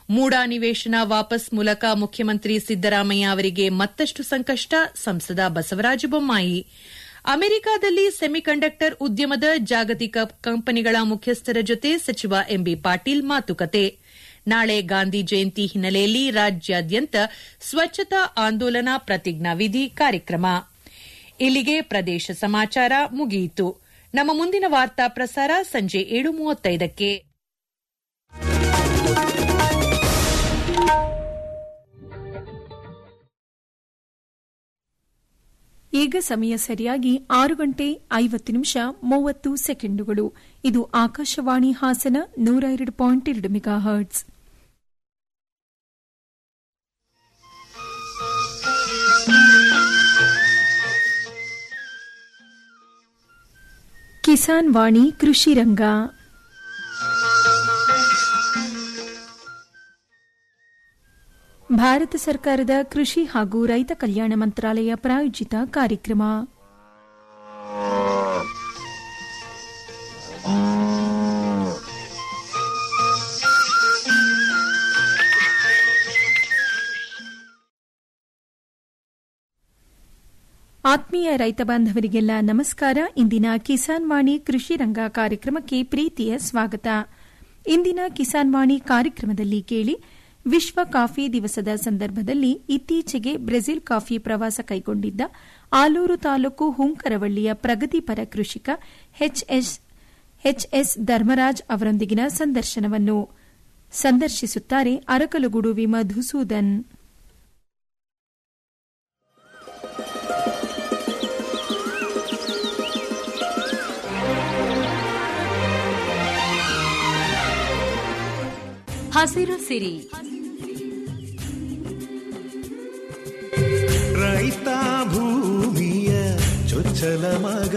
ಮೂಡಾ ನಿವೇಶನ ವಾಪಸ್ ಮೂಲಕ ಮುಖ್ಯಮಂತ್ರಿ ಸಿದ್ದರಾಮಯ್ಯ ಅವರಿಗೆ ಮತ್ತಷ್ಟು ಸಂಕಷ್ಟ ಸಂಸದ ಬಸವರಾಜ ಬೊಮ್ಮಾಯಿ ಅಮೆರಿಕದಲ್ಲಿ ಸೆಮಿಕಂಡಕ್ಟರ್ ಉದ್ಯಮದ ಜಾಗತಿಕ ಕಂಪನಿಗಳ ಮುಖ್ಯಸ್ಥರ ಜೊತೆ ಸಚಿವ ಎಂಬಿ ಪಾಟೀಲ್ ಮಾತುಕತೆ ನಾಳೆ ಗಾಂಧಿ ಜಯಂತಿ ಹಿನ್ನೆಲೆಯಲ್ಲಿ ರಾಜ್ಯಾದ್ಯಂತ ಸ್ವಚ್ಛತಾ ಆಂದೋಲನ ಪ್ರತಿಜ್ಞಾವಿಧಿ ಕಾರ್ಯಕ್ರಮ ಇಲ್ಲಿಗೆ ಪ್ರದೇಶ ಸಮಾಚಾರ ಮುಗಿಯಿತು ನಮ್ಮ ಮುಂದಿನ ವಾರ್ತಾ ಪ್ರಸಾರ ಸಂಜೆ ಏಳು ಮೂವತ್ತೈದಕ್ಕೆ ಈಗ ಸಮಯ ಸರಿಯಾಗಿ ಆರು ಗಂಟೆ ಐವತ್ತು ನಿಮಿಷ ಮೂವತ್ತು ಸೆಕೆಂಡುಗಳು ಇದು ಆಕಾಶವಾಣಿ ಹಾಸನ ನೂರ ಎರಡು ಪಾಯಿಂಟ್ ಎರಡು ಮೆಗಾ ಹರ್ಟ್ಸ್ ಕಿಸಾನ್ ವಾಣಿ ಕೃಷಿ ರಂಗ ಭಾರತ ಸರ್ಕಾರದ ಕೃಷಿ ಹಾಗೂ ರೈತ ಕಲ್ಯಾಣ ಮಂತ್ರಾಲಯ ಪ್ರಾಯೋಜಿತ ಕಾರ್ಯಕ್ರಮ ಆತ್ಮೀಯ ರೈತ ಬಾಂಧವರಿಗೆಲ್ಲ ನಮಸ್ಕಾರ ಇಂದಿನ ಕಿಸಾನ್ ವಾಣಿ ಕೃಷಿ ರಂಗ ಕಾರ್ಯಕ್ರಮಕ್ಕೆ ಪ್ರೀತಿಯ ಸ್ವಾಗತ ಇಂದಿನ ಕಿಸಾನ್ ವಾಣಿ ಕಾರ್ಯಕ್ರಮದಲ್ಲಿ ಕೇಳಿ ವಿಶ್ವ ಕಾಫಿ ದಿವಸದ ಸಂದರ್ಭದಲ್ಲಿ ಇತ್ತೀಚೆಗೆ ಬ್ರೆಜಿಲ್ ಕಾಫಿ ಪ್ರವಾಸ ಕೈಗೊಂಡಿದ್ದ ಆಲೂರು ತಾಲೂಕು ಹುಂಕರವಳ್ಳಿಯ ಪ್ರಗತಿಪರ ಕೃಷಿಕ ಎಚ್ಎಸ್ ಧರ್ಮರಾಜ್ ಅವರೊಂದಿಗಿನ ಸಂದರ್ಶನವನ್ನು ಸಂದರ್ಶಿಸುತ್ತಾರೆ ಅರಕಲಗೂಡು ವಿ ಮಧುಸೂದನ್ ಹಸಿರು ಸಿರಿ ರೈತ ಭೂಮಿಯ ಚೊಚ್ಚಲ ಮಗ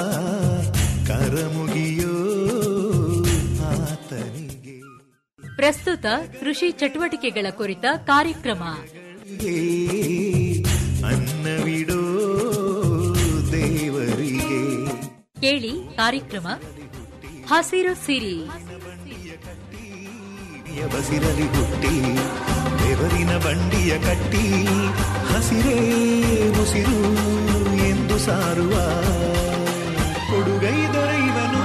ಕರಮುಗಿಯೋ ಆತನಿಗೆ ಪ್ರಸ್ತುತ ಕೃಷಿ ಚಟುವಟಿಕೆಗಳ ಕುರಿತ ಕಾರ್ಯಕ್ರಮ ಅನ್ನವಿಡೋ ದೇವರಿಗೆ ಕೇಳಿ ಕಾರ್ಯಕ್ರಮ ಹಸಿರು ಸಿರಿ ಬಸಿರಲಿ ಹುಟ್ಟಿ ಬೆವರಿನ ಬಂಡಿಯ ಕಟ್ಟಿ ಹಸಿರೇ ಮುಸಿರು ಎಂದು ಸಾರುವ ಕೊಡುಗೈ ದೊರೆಯುವನು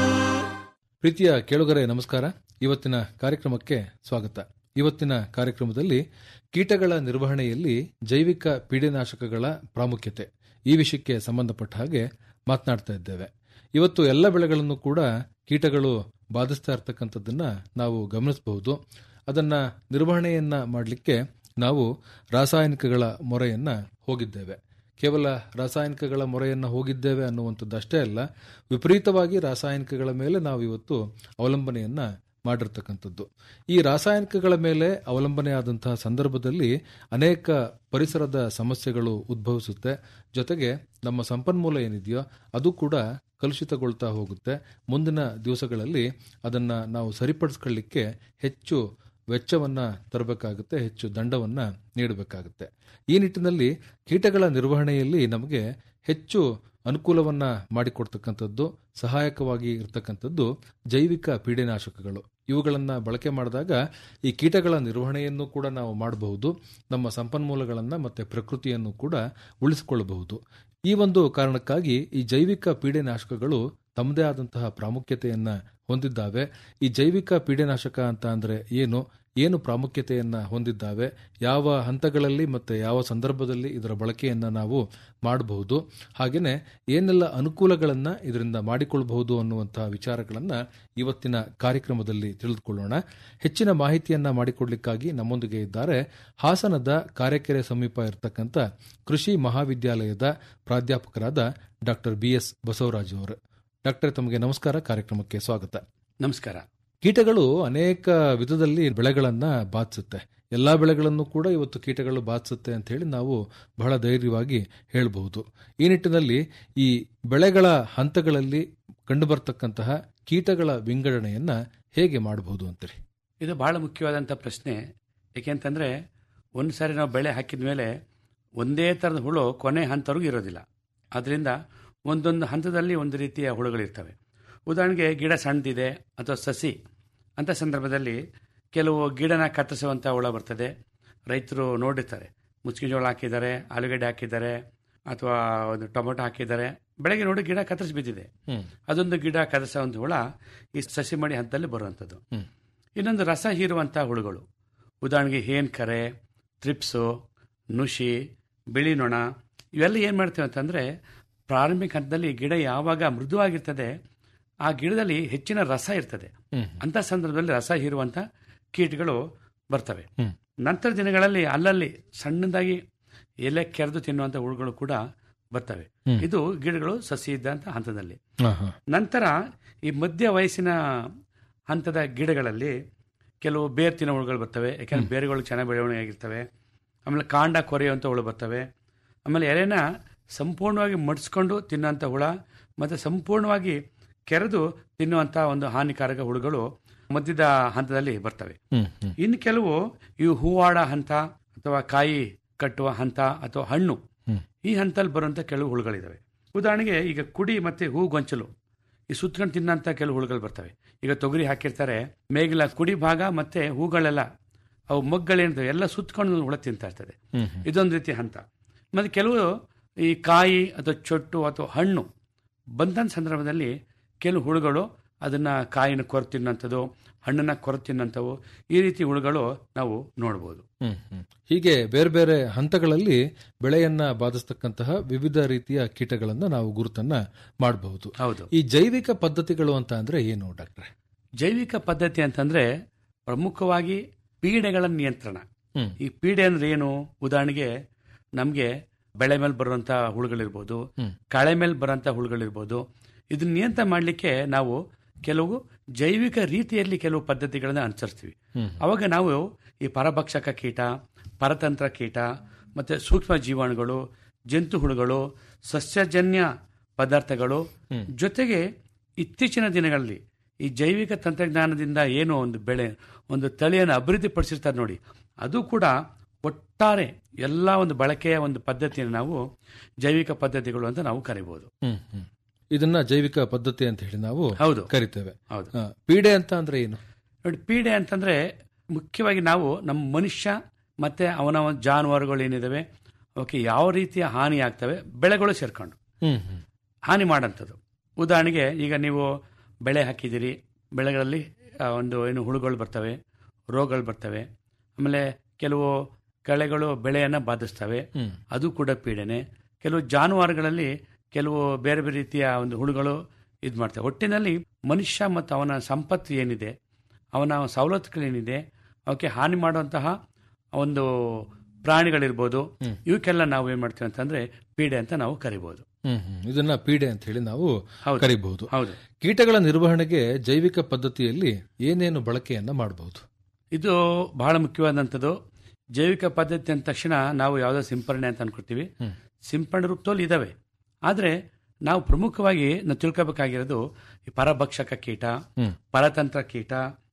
ಪ್ರೀತಿಯ ಕೇಳುಗರೆ ನಮಸ್ಕಾರ ಇವತ್ತಿನ ಕಾರ್ಯಕ್ರಮಕ್ಕೆ ಸ್ವಾಗತ ಇವತ್ತಿನ ಕಾರ್ಯಕ್ರಮದಲ್ಲಿ ಕೀಟಗಳ ನಿರ್ವಹಣೆಯಲ್ಲಿ ಜೈವಿಕ ಪೀಡೆನಾಶಕಗಳ ಪ್ರಾಮುಖ್ಯತೆ ಈ ವಿಷಯಕ್ಕೆ ಸಂಬಂಧಪಟ್ಟ ಹಾಗೆ ಮಾತನಾಡ್ತಾ ಇದ್ದೇವೆ ಇವತ್ತು ಎಲ್ಲ ಬೆಳೆಗಳನ್ನು ಕೂಡ ಕೀಟಗಳು ಬಾಧಿಸ್ತಾ ಇರ್ತಕ್ಕಂಥದ್ದನ್ನ ನಾವು ಗಮನಿಸಬಹುದು ಅದನ್ನ ನಿರ್ವಹಣೆಯನ್ನ ಮಾಡಲಿಕ್ಕೆ ನಾವು ರಾಸಾಯನಿಕಗಳ ಮೊರೆಯನ್ನ ಹೋಗಿದ್ದೇವೆ ಕೇವಲ ರಾಸಾಯನಿಕಗಳ ಮೊರೆಯನ್ನ ಹೋಗಿದ್ದೇವೆ ಅನ್ನುವಂಥದ್ದು ಅಷ್ಟೇ ಅಲ್ಲ ವಿಪರೀತವಾಗಿ ರಾಸಾಯನಿಕಗಳ ಮೇಲೆ ನಾವು ಇವತ್ತು ಅವಲಂಬನೆಯನ್ನ ಮಾಡಿರ್ತಕ್ಕಂಥದ್ದು ಈ ರಾಸಾಯನಿಕಗಳ ಮೇಲೆ ಅವಲಂಬನೆ ಆದಂತಹ ಸಂದರ್ಭದಲ್ಲಿ ಅನೇಕ ಪರಿಸರದ ಸಮಸ್ಯೆಗಳು ಉದ್ಭವಿಸುತ್ತೆ ಜೊತೆಗೆ ನಮ್ಮ ಸಂಪನ್ಮೂಲ ಏನಿದೆಯೋ ಅದು ಕೂಡ ಕಲುಷಿತಗೊಳ್ತಾ ಹೋಗುತ್ತೆ ಮುಂದಿನ ದಿವಸಗಳಲ್ಲಿ ಅದನ್ನ ನಾವು ಸರಿಪಡಿಸ್ಕೊಳ್ಳಿಕ್ಕೆ ಹೆಚ್ಚು ವೆಚ್ಚವನ್ನ ತರಬೇಕಾಗುತ್ತೆ ಹೆಚ್ಚು ದಂಡವನ್ನ ನೀಡಬೇಕಾಗುತ್ತೆ ಈ ನಿಟ್ಟಿನಲ್ಲಿ ಕೀಟಗಳ ನಿರ್ವಹಣೆಯಲ್ಲಿ ನಮಗೆ ಹೆಚ್ಚು ಅನುಕೂಲವನ್ನ ಮಾಡಿಕೊಡ್ತಕ್ಕಂಥದ್ದು ಸಹಾಯಕವಾಗಿ ಇರತಕ್ಕಂಥದ್ದು ಜೈವಿಕ ಪೀಡೆನಾಶಕಗಳು ಇವುಗಳನ್ನ ಬಳಕೆ ಮಾಡಿದಾಗ ಈ ಕೀಟಗಳ ನಿರ್ವಹಣೆಯನ್ನು ಕೂಡ ನಾವು ಮಾಡಬಹುದು ನಮ್ಮ ಸಂಪನ್ಮೂಲಗಳನ್ನ ಮತ್ತೆ ಪ್ರಕೃತಿಯನ್ನು ಕೂಡ ಉಳಿಸಿಕೊಳ್ಳಬಹುದು ಈ ಒಂದು ಕಾರಣಕ್ಕಾಗಿ ಈ ಜೈವಿಕ ಪೀಡೆನಾಶಕಗಳು ತಮ್ಮದೇ ಆದಂತಹ ಪ್ರಾಮುಖ್ಯತೆಯನ್ನ ಹೊಂದಿದ್ದಾವೆ ಈ ಜೈವಿಕ ಪೀಡೆನಾಶಕ ಅಂತ ಅಂದ್ರೆ ಏನು ಏನು ಪ್ರಾಮುಖ್ಯತೆಯನ್ನ ಹೊಂದಿದ್ದಾವೆ ಯಾವ ಹಂತಗಳಲ್ಲಿ ಮತ್ತೆ ಯಾವ ಸಂದರ್ಭದಲ್ಲಿ ಇದರ ಬಳಕೆಯನ್ನ ನಾವು ಮಾಡಬಹುದು ಹಾಗೆಯೇ ಏನೆಲ್ಲ ಅನುಕೂಲಗಳನ್ನ ಇದರಿಂದ ಮಾಡಿಕೊಳ್ಳಬಹುದು ಅನ್ನುವಂತಹ ವಿಚಾರಗಳನ್ನ ಇವತ್ತಿನ ಕಾರ್ಯಕ್ರಮದಲ್ಲಿ ತಿಳಿದುಕೊಳ್ಳೋಣ ಹೆಚ್ಚಿನ ಮಾಹಿತಿಯನ್ನ ಮಾಡಿಕೊಡ್ಲಿಕ್ಕಾಗಿ ನಮ್ಮೊಂದಿಗೆ ಇದ್ದಾರೆ ಹಾಸನದ ಕಾರೆಕೆರೆ ಸಮೀಪ ಇರತಕ್ಕಂಥ ಕೃಷಿ ಮಹಾವಿದ್ಯಾಲಯದ ಪ್ರಾಧ್ಯಾಪಕರಾದ ಡಾಕ್ಟರ್ ಬಿ ಎಸ್ ಬಸವರಾಜ್ ಅವರು ಡಾಕ್ಟರ್ ತಮಗೆ ನಮಸ್ಕಾರ ಕಾರ್ಯಕ್ರಮಕ್ಕೆ ಸ್ವಾಗತ ನಮಸ್ಕಾರ ಕೀಟಗಳು ಅನೇಕ ವಿಧದಲ್ಲಿ ಬೆಳೆಗಳನ್ನ ಬಾಧಿಸುತ್ತೆ ಎಲ್ಲಾ ಬೆಳೆಗಳನ್ನು ಕೂಡ ಇವತ್ತು ಕೀಟಗಳು ಬಾಧಿಸುತ್ತೆ ಅಂತ ಹೇಳಿ ನಾವು ಬಹಳ ಧೈರ್ಯವಾಗಿ ಹೇಳಬಹುದು ಈ ನಿಟ್ಟಿನಲ್ಲಿ ಈ ಬೆಳೆಗಳ ಹಂತಗಳಲ್ಲಿ ಕಂಡುಬರ್ತಕ್ಕಂತಹ ಕೀಟಗಳ ವಿಂಗಡಣೆಯನ್ನ ಹೇಗೆ ಮಾಡಬಹುದು ಅಂತೇಳಿ ಇದು ಬಹಳ ಮುಖ್ಯವಾದಂಥ ಪ್ರಶ್ನೆ ಏಕೆಂತಂದ್ರೆ ಒಂದು ಸಾರಿ ನಾವು ಬೆಳೆ ಹಾಕಿದ ಮೇಲೆ ಒಂದೇ ಥರದ ಹುಳು ಕೊನೆ ಹಂತವರೆಗೂ ಇರೋದಿಲ್ಲ ಅದರಿಂದ ಒಂದೊಂದು ಹಂತದಲ್ಲಿ ಒಂದು ರೀತಿಯ ಹುಳುಗಳಿರ್ತವೆ ಉದಾಹರಣೆಗೆ ಗಿಡ ಸಣ್ಣದಿದೆ ಅಥವಾ ಸಸಿ ಅಂಥ ಸಂದರ್ಭದಲ್ಲಿ ಕೆಲವು ಗಿಡನ ಕತ್ತರಿಸುವಂತ ಹುಳ ಬರ್ತದೆ ರೈತರು ನೋಡಿರ್ತಾರೆ ಮುಚ್ಚಿಗೆ ಜೋಳ ಹಾಕಿದ್ದಾರೆ ಆಲೂಗಡ್ಡೆ ಹಾಕಿದ್ದಾರೆ ಅಥವಾ ಒಂದು ಟೊಮೊಟೊ ಹಾಕಿದ್ದಾರೆ ಬೆಳಗ್ಗೆ ನೋಡಿ ಗಿಡ ಕತ್ತರಿಸಿ ಬಿದ್ದಿದೆ ಹ್ಮ್. ಅದೊಂದು ಗಿಡ ಕತ್ತರಿಸುವಂತ ಹುಳ ಈ ಸಸಿ ಮಡಿ ಹಂತದಲ್ಲಿ ಬರುವಂಥದ್ದು ಹ್ಮ್. ಇನ್ನೊಂದು ರಸ ಹೀರುವಂತಹ ಹುಳುಗಳು ಉದಾಹರಣೆಗೆ ಹೇನ್ ಕರೆ ತ್ರಿಪ್ಸು ನುಷಿ ಬಿಳಿ ನೊಣ ಇವೆಲ್ಲ ಏನು ಮಾಡ್ತೇವೆ ಅಂತಂದರೆ ಪ್ರಾರಂಭಿಕ ಹಂತದಲ್ಲಿ ಗಿಡ ಯಾವಾಗ ಮೃದುವಾಗಿರ್ತದೆ ಆ ಗಿಡದಲ್ಲಿ ಹೆಚ್ಚಿನ ರಸ ಇರ್ತದೆ ಹ್ಮ್. ಅಂಥ ಸಂದರ್ಭದಲ್ಲಿ ರಸ ಹೀರುವಂಥ ಕೀಟಗಳು ಬರ್ತವೆ ಹ್ಮ್. ನಂತರ ದಿನಗಳಲ್ಲಿ ಅಲ್ಲಲ್ಲಿ ಸಣ್ಣದಾಗಿ ಎಲೆ ಕೆರೆದು ತಿನ್ನುವಂಥ ಹುಳುಗಳು ಕೂಡ ಬರ್ತವೆ ಹ್ಮ್. ಇದು ಗಿಡಗಳು ಸಸಿ ಇದ್ದಂಥ ಹಂತದಲ್ಲಿ ಹಾ, ಹಾ. ನಂತರ ಈ ಮಧ್ಯ ವಯಸ್ಸಿನ ಹಂತದ ಗಿಡಗಳಲ್ಲಿ ಕೆಲವು ಬೇರ್ ತಿನ್ನೋ ಹುಳುಗಳು ಬರ್ತವೆ ಯಾಕಂದ್ರೆ ಬೇರುಗಳು ಚೆನ್ನಾಗಿ ಬೆಳವಣಿಗೆ ಆಗಿರ್ತವೆ ಆಮೇಲೆ ಕಾಂಡ ಕೊರೆಯುವಂಥ ಹುಳು ಬರ್ತವೆ ಆಮೇಲೆ ಎಲೆನ ಸಂಪೂರ್ಣವಾಗಿ ಮಡಿಸ್ಕೊಂಡು ತಿನ್ನುವಂಥ ಹುಳ ಮತ್ತು ಸಂಪೂರ್ಣವಾಗಿ ಕೆರೆದು ತಿನ್ನುವಂಥ ಒಂದು ಹಾನಿಕಾರಕ ಹುಳುಗಳು ಮಧ್ಯದ ಹಂತದಲ್ಲಿ ಬರ್ತವೆ ಹ್ಮ್, ಹ್ಮ್. ಇನ್ನು ಕೆಲವು ಇವು ಹೂವಾಡ ಹಂತ ಅಥವಾ ಕಾಯಿ ಕಟ್ಟುವ ಹಂತ ಅಥವಾ ಹಣ್ಣು ಹ್ಮ್. ಈ ಹಂತದಲ್ಲಿ ಬರುವಂಥ ಕೆಲವು ಹುಳುಗಳಿದಾವೆ ಉದಾಹರಣೆಗೆ ಈಗ ಕುಡಿ ಮತ್ತೆ ಹೂ ಗೊಂಚಲು ಈ ಸುತ್ಕೊಂಡು ತಿನ್ನಂತ ಕೆಲವು ಹುಳುಗಳು ಬರ್ತವೆ ಈಗ ತೊಗರಿ ಹಾಕಿರ್ತಾರೆ ಮೇಗಿಲ ಕುಡಿ ಭಾಗ ಮತ್ತೆ ಹೂಗಳೆಲ್ಲ ಅವು ಮೊಗ್ಗಳೇನಿರ್ತವೆ ಎಲ್ಲ ಸುತ್ಕೊಂಡು ಹುಳ ತಿಂತಾ ಇರ್ತದೆ ಹ್ಮ್, ಹ್ಮ್. ಇದೊಂದು ರೀತಿ ಹಂತ ಮತ್ತೆ ಕೆಲವು ಈ ಕಾಯಿ ಅಥವಾ ಚೊಟ್ಟು ಅಥವಾ ಹಣ್ಣು ಬಂದಂಥ ಸಂದರ್ಭದಲ್ಲಿ ಕೆಲವು ಹುಳುಗಳು ಅದನ್ನ ಕಾಯಿನ ಕೊರ ತಿನ್ನಂಥದ್ದು ಹಣ್ಣನ್ನ ಕೊರ ತಿನ್ನಂಥವು ಈ ರೀತಿ ಹುಳುಗಳು ನಾವು ನೋಡ್ಬೋದು ಹ್ಮ್, ಹ್ಮ್. ಹೀಗೆ ಬೇರೆ ಬೇರೆ ಹಂತಗಳಲ್ಲಿ ಬೆಳೆಯನ್ನ ಬಾಧಿಸ್ತಕ್ಕಂತಹ ವಿವಿಧ ರೀತಿಯ ಕೀಟಗಳನ್ನ ನಾವು ಗುರುತನ್ನ ಮಾಡಬಹುದು ಹೌದು ಈ ಜೈವಿಕ ಪದ್ಧತಿಗಳು ಅಂತ ಅಂದ್ರೆ ಏನು ಡಾಕ್ಟ್ರೆ ಜೈವಿಕ ಪದ್ಧತಿ ಅಂತಂದ್ರೆ ಪ್ರಮುಖವಾಗಿ ಪೀಡೆಗಳ ನಿಯಂತ್ರಣ ಹ್ಮ್. ಈ ಪೀಡೆ ಅಂದ್ರೆ ಏನು ಉದಾಹರಣೆಗೆ ನಮಗೆ ಬೆಳೆ ಮೇಲೆ ಬರುವಂತ ಹುಳುಗಳಿರ್ಬೋದು ಹ್ಮ್. ಕಳೆ ಮೇಲೆ ಬರುವಂತ ಹುಳುಗಳಿರ್ಬೋದು ಇದನ್ನ ನಿಯಂತ್ರಣ ಮಾಡಲಿಕ್ಕೆ ನಾವು ಕೆಲವು ಜೈವಿಕ ರೀತಿಯಲ್ಲಿ ಕೆಲವು ಪದ್ಧತಿಗಳನ್ನ ಅನುಸರಿಸ್ತೀವಿ ಹ್ಮ್. ಅವಾಗ ನಾವು ಈ ಪರಭಕ್ಷಕ ಕೀಟ ಪರತಂತ್ರ ಕೀಟ ಮತ್ತೆ ಸೂಕ್ಷ್ಮ ಜೀವಾಣುಗಳು ಜಂತು ಹುಳುಗಳು ಸಸ್ಯಜನ್ಯ ಪದಾರ್ಥಗಳು ಹ್ಮ್. ಜೊತೆಗೆ ಇತ್ತೀಚಿನ ದಿನಗಳಲ್ಲಿ ಈ ಜೈವಿಕ ತಂತ್ರಜ್ಞಾನದಿಂದ ಏನು ಒಂದು ಬೆಳೆ ಒಂದು ತಳಿಯನ್ನು ಅಭಿವೃದ್ಧಿಪಡಿಸಿರ್ತಾರೆ ನೋಡಿ ಅದು ಕೂಡ ಒಟ್ಟಾರೆ ಎಲ್ಲ ಒಂದು ಬಳಕೆಯ ಒಂದು ಪದ್ಧತಿಯನ್ನು ನಾವು ಜೈವಿಕ ಪದ್ಧತಿಗಳು ಅಂತ ನಾವು ಕರಿಬಹುದು ಹ್ಮ್, ಹ್ಮ್. ಇದನ್ನ ಜೈವಿಕ ಪದ್ಧತಿ ಅಂತ ಹೇಳಿ ನಾವು ಹೌದು ಕರಿತೇವೆ ಹೌದು ಆ, ಪೀಡೆ ಅಂತ ಅಂದ್ರೆ ಏನು ನೋಡಿ ಪೀಡೆ ಅಂತಂದ್ರೆ ಮುಖ್ಯವಾಗಿ ನಾವು ನಮ್ಮ ಮನುಷ್ಯ ಮತ್ತೆ ಅವನ ಒಂದು ಜಾನುವಾರುಗಳು ಏನಿದಾವೆ ಅವಕ್ಕೆ ಯಾವ ರೀತಿಯ ಹಾನಿ ಆಗ್ತವೆ ಬೆಳೆಗಳು ಸೇರ್ಕೊಂಡು ಹ್ಮ್, ಹ್ಮ್. ಹಾನಿ ಮಾಡೋಂಥದ್ದು ಉದಾಹರಣೆಗೆ ಈಗ ನೀವು ಬೆಳೆ ಹಾಕಿದ್ದೀರಿ ಬೆಳೆಗಳಲ್ಲಿ ಆ, ಒಂದು ಏನು ಹುಳುಗಳು ಬರ್ತವೆ ರೋಗಗಳು ಬರ್ತವೆ ಆಮೇಲೆ ಕೆಲವು ಕಳೆಗಳು ಬೆಳೆಯನ್ನು ಬಾಧಿಸ್ತವೆ ಹ್ಮ್. ಅದು ಕೂಡ ಪೀಡೆನೆ ಕೆಲವು ಜಾನುವಾರುಗಳಲ್ಲಿ ಕೆಲವು ಬೇರೆ ಬೇರೆ ರೀತಿಯ ಒಂದು ಹುಳುಗಳು ಇದು ಮಾಡ್ತವೆ ಒಟ್ಟಿನಲ್ಲಿ ಮನುಷ್ಯ ಮತ್ತು ಅವನ ಸಂಪತ್ತು ಏನಿದೆ ಅವನ ಸವಲತ್ತುಗಳೇನಿದೆ ಅವಕ್ಕೆ ಹಾನಿ ಮಾಡುವಂತಹ ಒಂದು ಪ್ರಾಣಿಗಳಿರ್ಬೋದು ಹ್ಮ್. ಇವಕ್ಕೆಲ್ಲ ನಾವು ಏನು ಮಾಡ್ತೀವಿ ಅಂತಂದ್ರೆ ಪೀಡೆ ಅಂತ ನಾವು ಕರಿಬೋದು ಹ್ಮ್, ಹ್ಮ್. ಇದನ್ನ ಪೀಡೆ ಅಂತ ಹೇಳಿ ನಾವು ಹೌದು. ಕರಿಬಹುದು ಹೌದು ಕೀಟಗಳ ನಿರ್ವಹಣೆಗೆ ಜೈವಿಕ ಪದ್ಧತಿಯಲ್ಲಿ ಏನೇನು ಬಳಕೆಯನ್ನ ಮಾಡಬಹುದು ಇದು ಬಹಳ ಮುಖ್ಯವಾದಂಥದ್ದು ಜೈವಿಕ ಪದ್ಧತಿ ಅಂದ ತಕ್ಷಣ ನಾವು ಯಾವುದೋ ಸಿಂಪರಣೆ ಅಂತ ಅನ್ಕೊಳ್ತೀವಿ ಹ್ಮ್. ಸಿಂಪರಣೆ ರೂಪದಲ್ಲಿ ಇದಾವೆ ಆದರೆ ನಾವು ಪ್ರಮುಖವಾಗಿ ನಾವು ತಿಳ್ಕೋಬೇಕಾಗಿರೋದು ಈ ಪರಭಕ್ಷಕ ಕೀಟ ಹ್ಮ್. ಪರತಂತ್ರ ಕೀಟ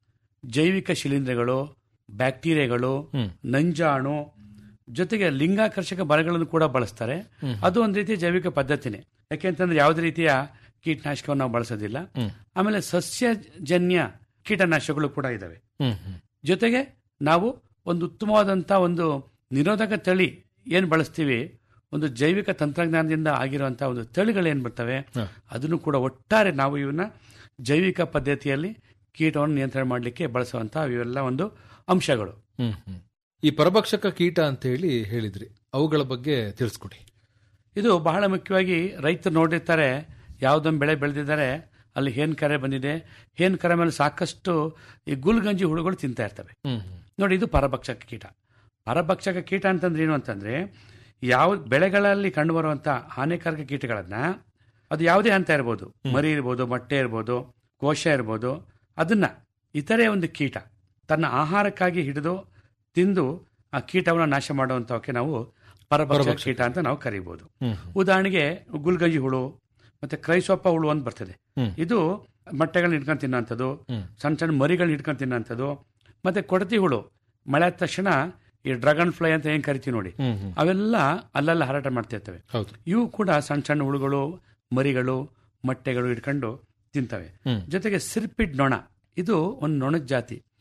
ಜೈವಿಕ ಶಿಲೀಂಧ್ರಗಳು ಬ್ಯಾಕ್ಟೀರಿಯಾಗಳು ಹ್ಮ್. ನಂಜಾಣು ಜೊತೆಗೆ ಲಿಂಗಾಕರ್ಷಕ ಬಲಗಳನ್ನು ಕೂಡ ಬಳಸ್ತಾರೆ ಹ್ಮ್. ಅದು ಒಂದು ರೀತಿಯ ಜೈವಿಕ ಪದ್ಧತಿನೇ ಯಾಕೆಂತಂದ್ರೆ ಯಾವುದೇ ರೀತಿಯ ಕೀಟನಾಶಕವನ್ನು ನಾವು ಬಳಸೋದಿಲ್ಲ ಹ್ಮ್. ಆಮೇಲೆ ಸಸ್ಯಜನ್ಯ ಕೀಟನಾಶಕಗಳು ಕೂಡ ಇದಾವೆ ಹ್ಮ್, ಹ್ಮ್. ಜೊತೆಗೆ ನಾವು ಒಂದು ಉತ್ತಮವಾದಂಥ ಒಂದು ನಿರೋಧಕ ತಳಿ ಏನು ಬಳಸ್ತೀವಿ ಒಂದು ಜೈವಿಕ ತಂತ್ರಜ್ಞಾನದಿಂದ ಆಗಿರುವಂಥ ಒಂದು ತಳಿಗಳೇನು ಬರ್ತವೆ ಹ. ಅದನ್ನು ಕೂಡ ಒಟ್ಟಾರೆ ನಾವು ಇವನ್ನ ಜೈವಿಕ ಪದ್ಧತಿಯಲ್ಲಿ ಕೀಟವನ್ನು ನಿಯಂತ್ರಣ ಮಾಡಲಿಕ್ಕೆ ಬಳಸುವಂಥ ಇವೆಲ್ಲ ಒಂದು ಅಂಶಗಳು ಹ್ಮ್, ಹ್ಮ್. ಈ ಪರಭಕ್ಷಕ ಕೀಟ ಅಂತ ಹೇಳಿ ಹೇಳಿದ್ರಿ ಅವುಗಳ ಬಗ್ಗೆ ತಿಳಿಸ್ಕೊಡಿ ಇದು ಬಹಳ ಮುಖ್ಯವಾಗಿ ರೈತರು ನೋಡಿರ್ತಾರೆ ಯಾವುದೊಂದು ಬೆಳೆ ಬೆಳೆದಿದ್ದಾರೆ ಅಲ್ಲಿ ಹೇನ್ ಕರೆ ಬಂದಿದೆ ಹೇನ್ ಕರೆ ಮೇಲೆ ಸಾಕಷ್ಟು ಈ ಗುಲ್ಗಂಜಿ ಹುಳುಗಳು ತಿಂತಾ ಇರ್ತವೆ ಹ್ಮ್, ಹ್ಮ್. ನೋಡಿ ಇದು ಪರಭಕ್ಷಕ ಕೀಟ ಪರಭಕ್ಷಕ ಕೀಟ ಅಂತಂದ್ರೆ ಏನು ಅಂತಂದ್ರೆ ಯಾವ ಬೆಳೆಗಳಲ್ಲಿ ಕಂಡುಬರುವಂಥ ಹಾನಿಕಾರಕ ಕೀಟಗಳನ್ನ ಅದು ಯಾವುದೇ ಹಂತ ಇರ್ಬೋದು ಮರಿ ಇರ್ಬೋದು ಮೊಟ್ಟೆ ಇರ್ಬೋದು ಕೋಶ ಇರ್ಬೋದು ಅದನ್ನ ಇತರೆ ಒಂದು ಕೀಟ ತನ್ನ ಆಹಾರಕ್ಕಾಗಿ ಹಿಡಿದು ತಿಂದು ಆ ಕೀಟವನ್ನು ನಾಶ ಮಾಡುವಂಥವಕ್ಕೆ ನಾವು ಪರಭಕ್ಷಕ ಪರಭಕ್ಷಕ. ಕೀಟ ಅಂತ ನಾವು ಕರಿಬಹುದು ಹ್ಮ್, ಉದಾಹರಣೆಗೆ ಗುಲ್ಗಂಜಿ ಹುಳು ಮತ್ತೆ ಕ್ರೈಸೋಪ ಹುಳು ಅಂತ ಬರ್ತದೆ ಹ್ಮ್. ಇದು ಮೊಟ್ಟೆಗಳನ್ನ ಹಿಡ್ಕೊಂಡು ತಿನ್ನೋಂಥದ್ದು ಹ್ಮ್. ಸಣ್ಣ ಸಣ್ಣ ಮರಿಗಳನ್ನ ಹಿಡ್ಕೊಂಡು ತಿನ್ನೋಂಥದ್ದು ಮತ್ತೆ ಕೊಡತಿ ಹುಳು ಮಳೆ ಆದ ತಕ್ಷಣ ಈ ಡ್ರ್ಯಾಗನ್ ಫ್ಲೈ ಅಂತ ಏನ್ ಕರಿತೀವಿ ನೋಡಿ ಹ್ಮ್, ಹ್ಮ್. ಅವೆಲ್ಲ ಅಲ್ಲೆಲ್ಲ ಹಾರಾಟ ಮಾಡ್ತಿರ್ತವೆ ಹೌದು ಇವು ಕೂಡ ಸಣ್ಣ ಸಣ್ಣ ಹುಳುಗಳು ಮರಿಗಳು ಮೊಟ್ಟೆಗಳು ಹಿಡ್ಕೊಂಡು ತಿಂತವೆ ಹ್ಮ್. ಜೊತೆಗೆ ಸಿರ್ಪಿಡ್ ನೊಣ ಇದು ಒಂದು ನೊಣದ ಜಾತಿ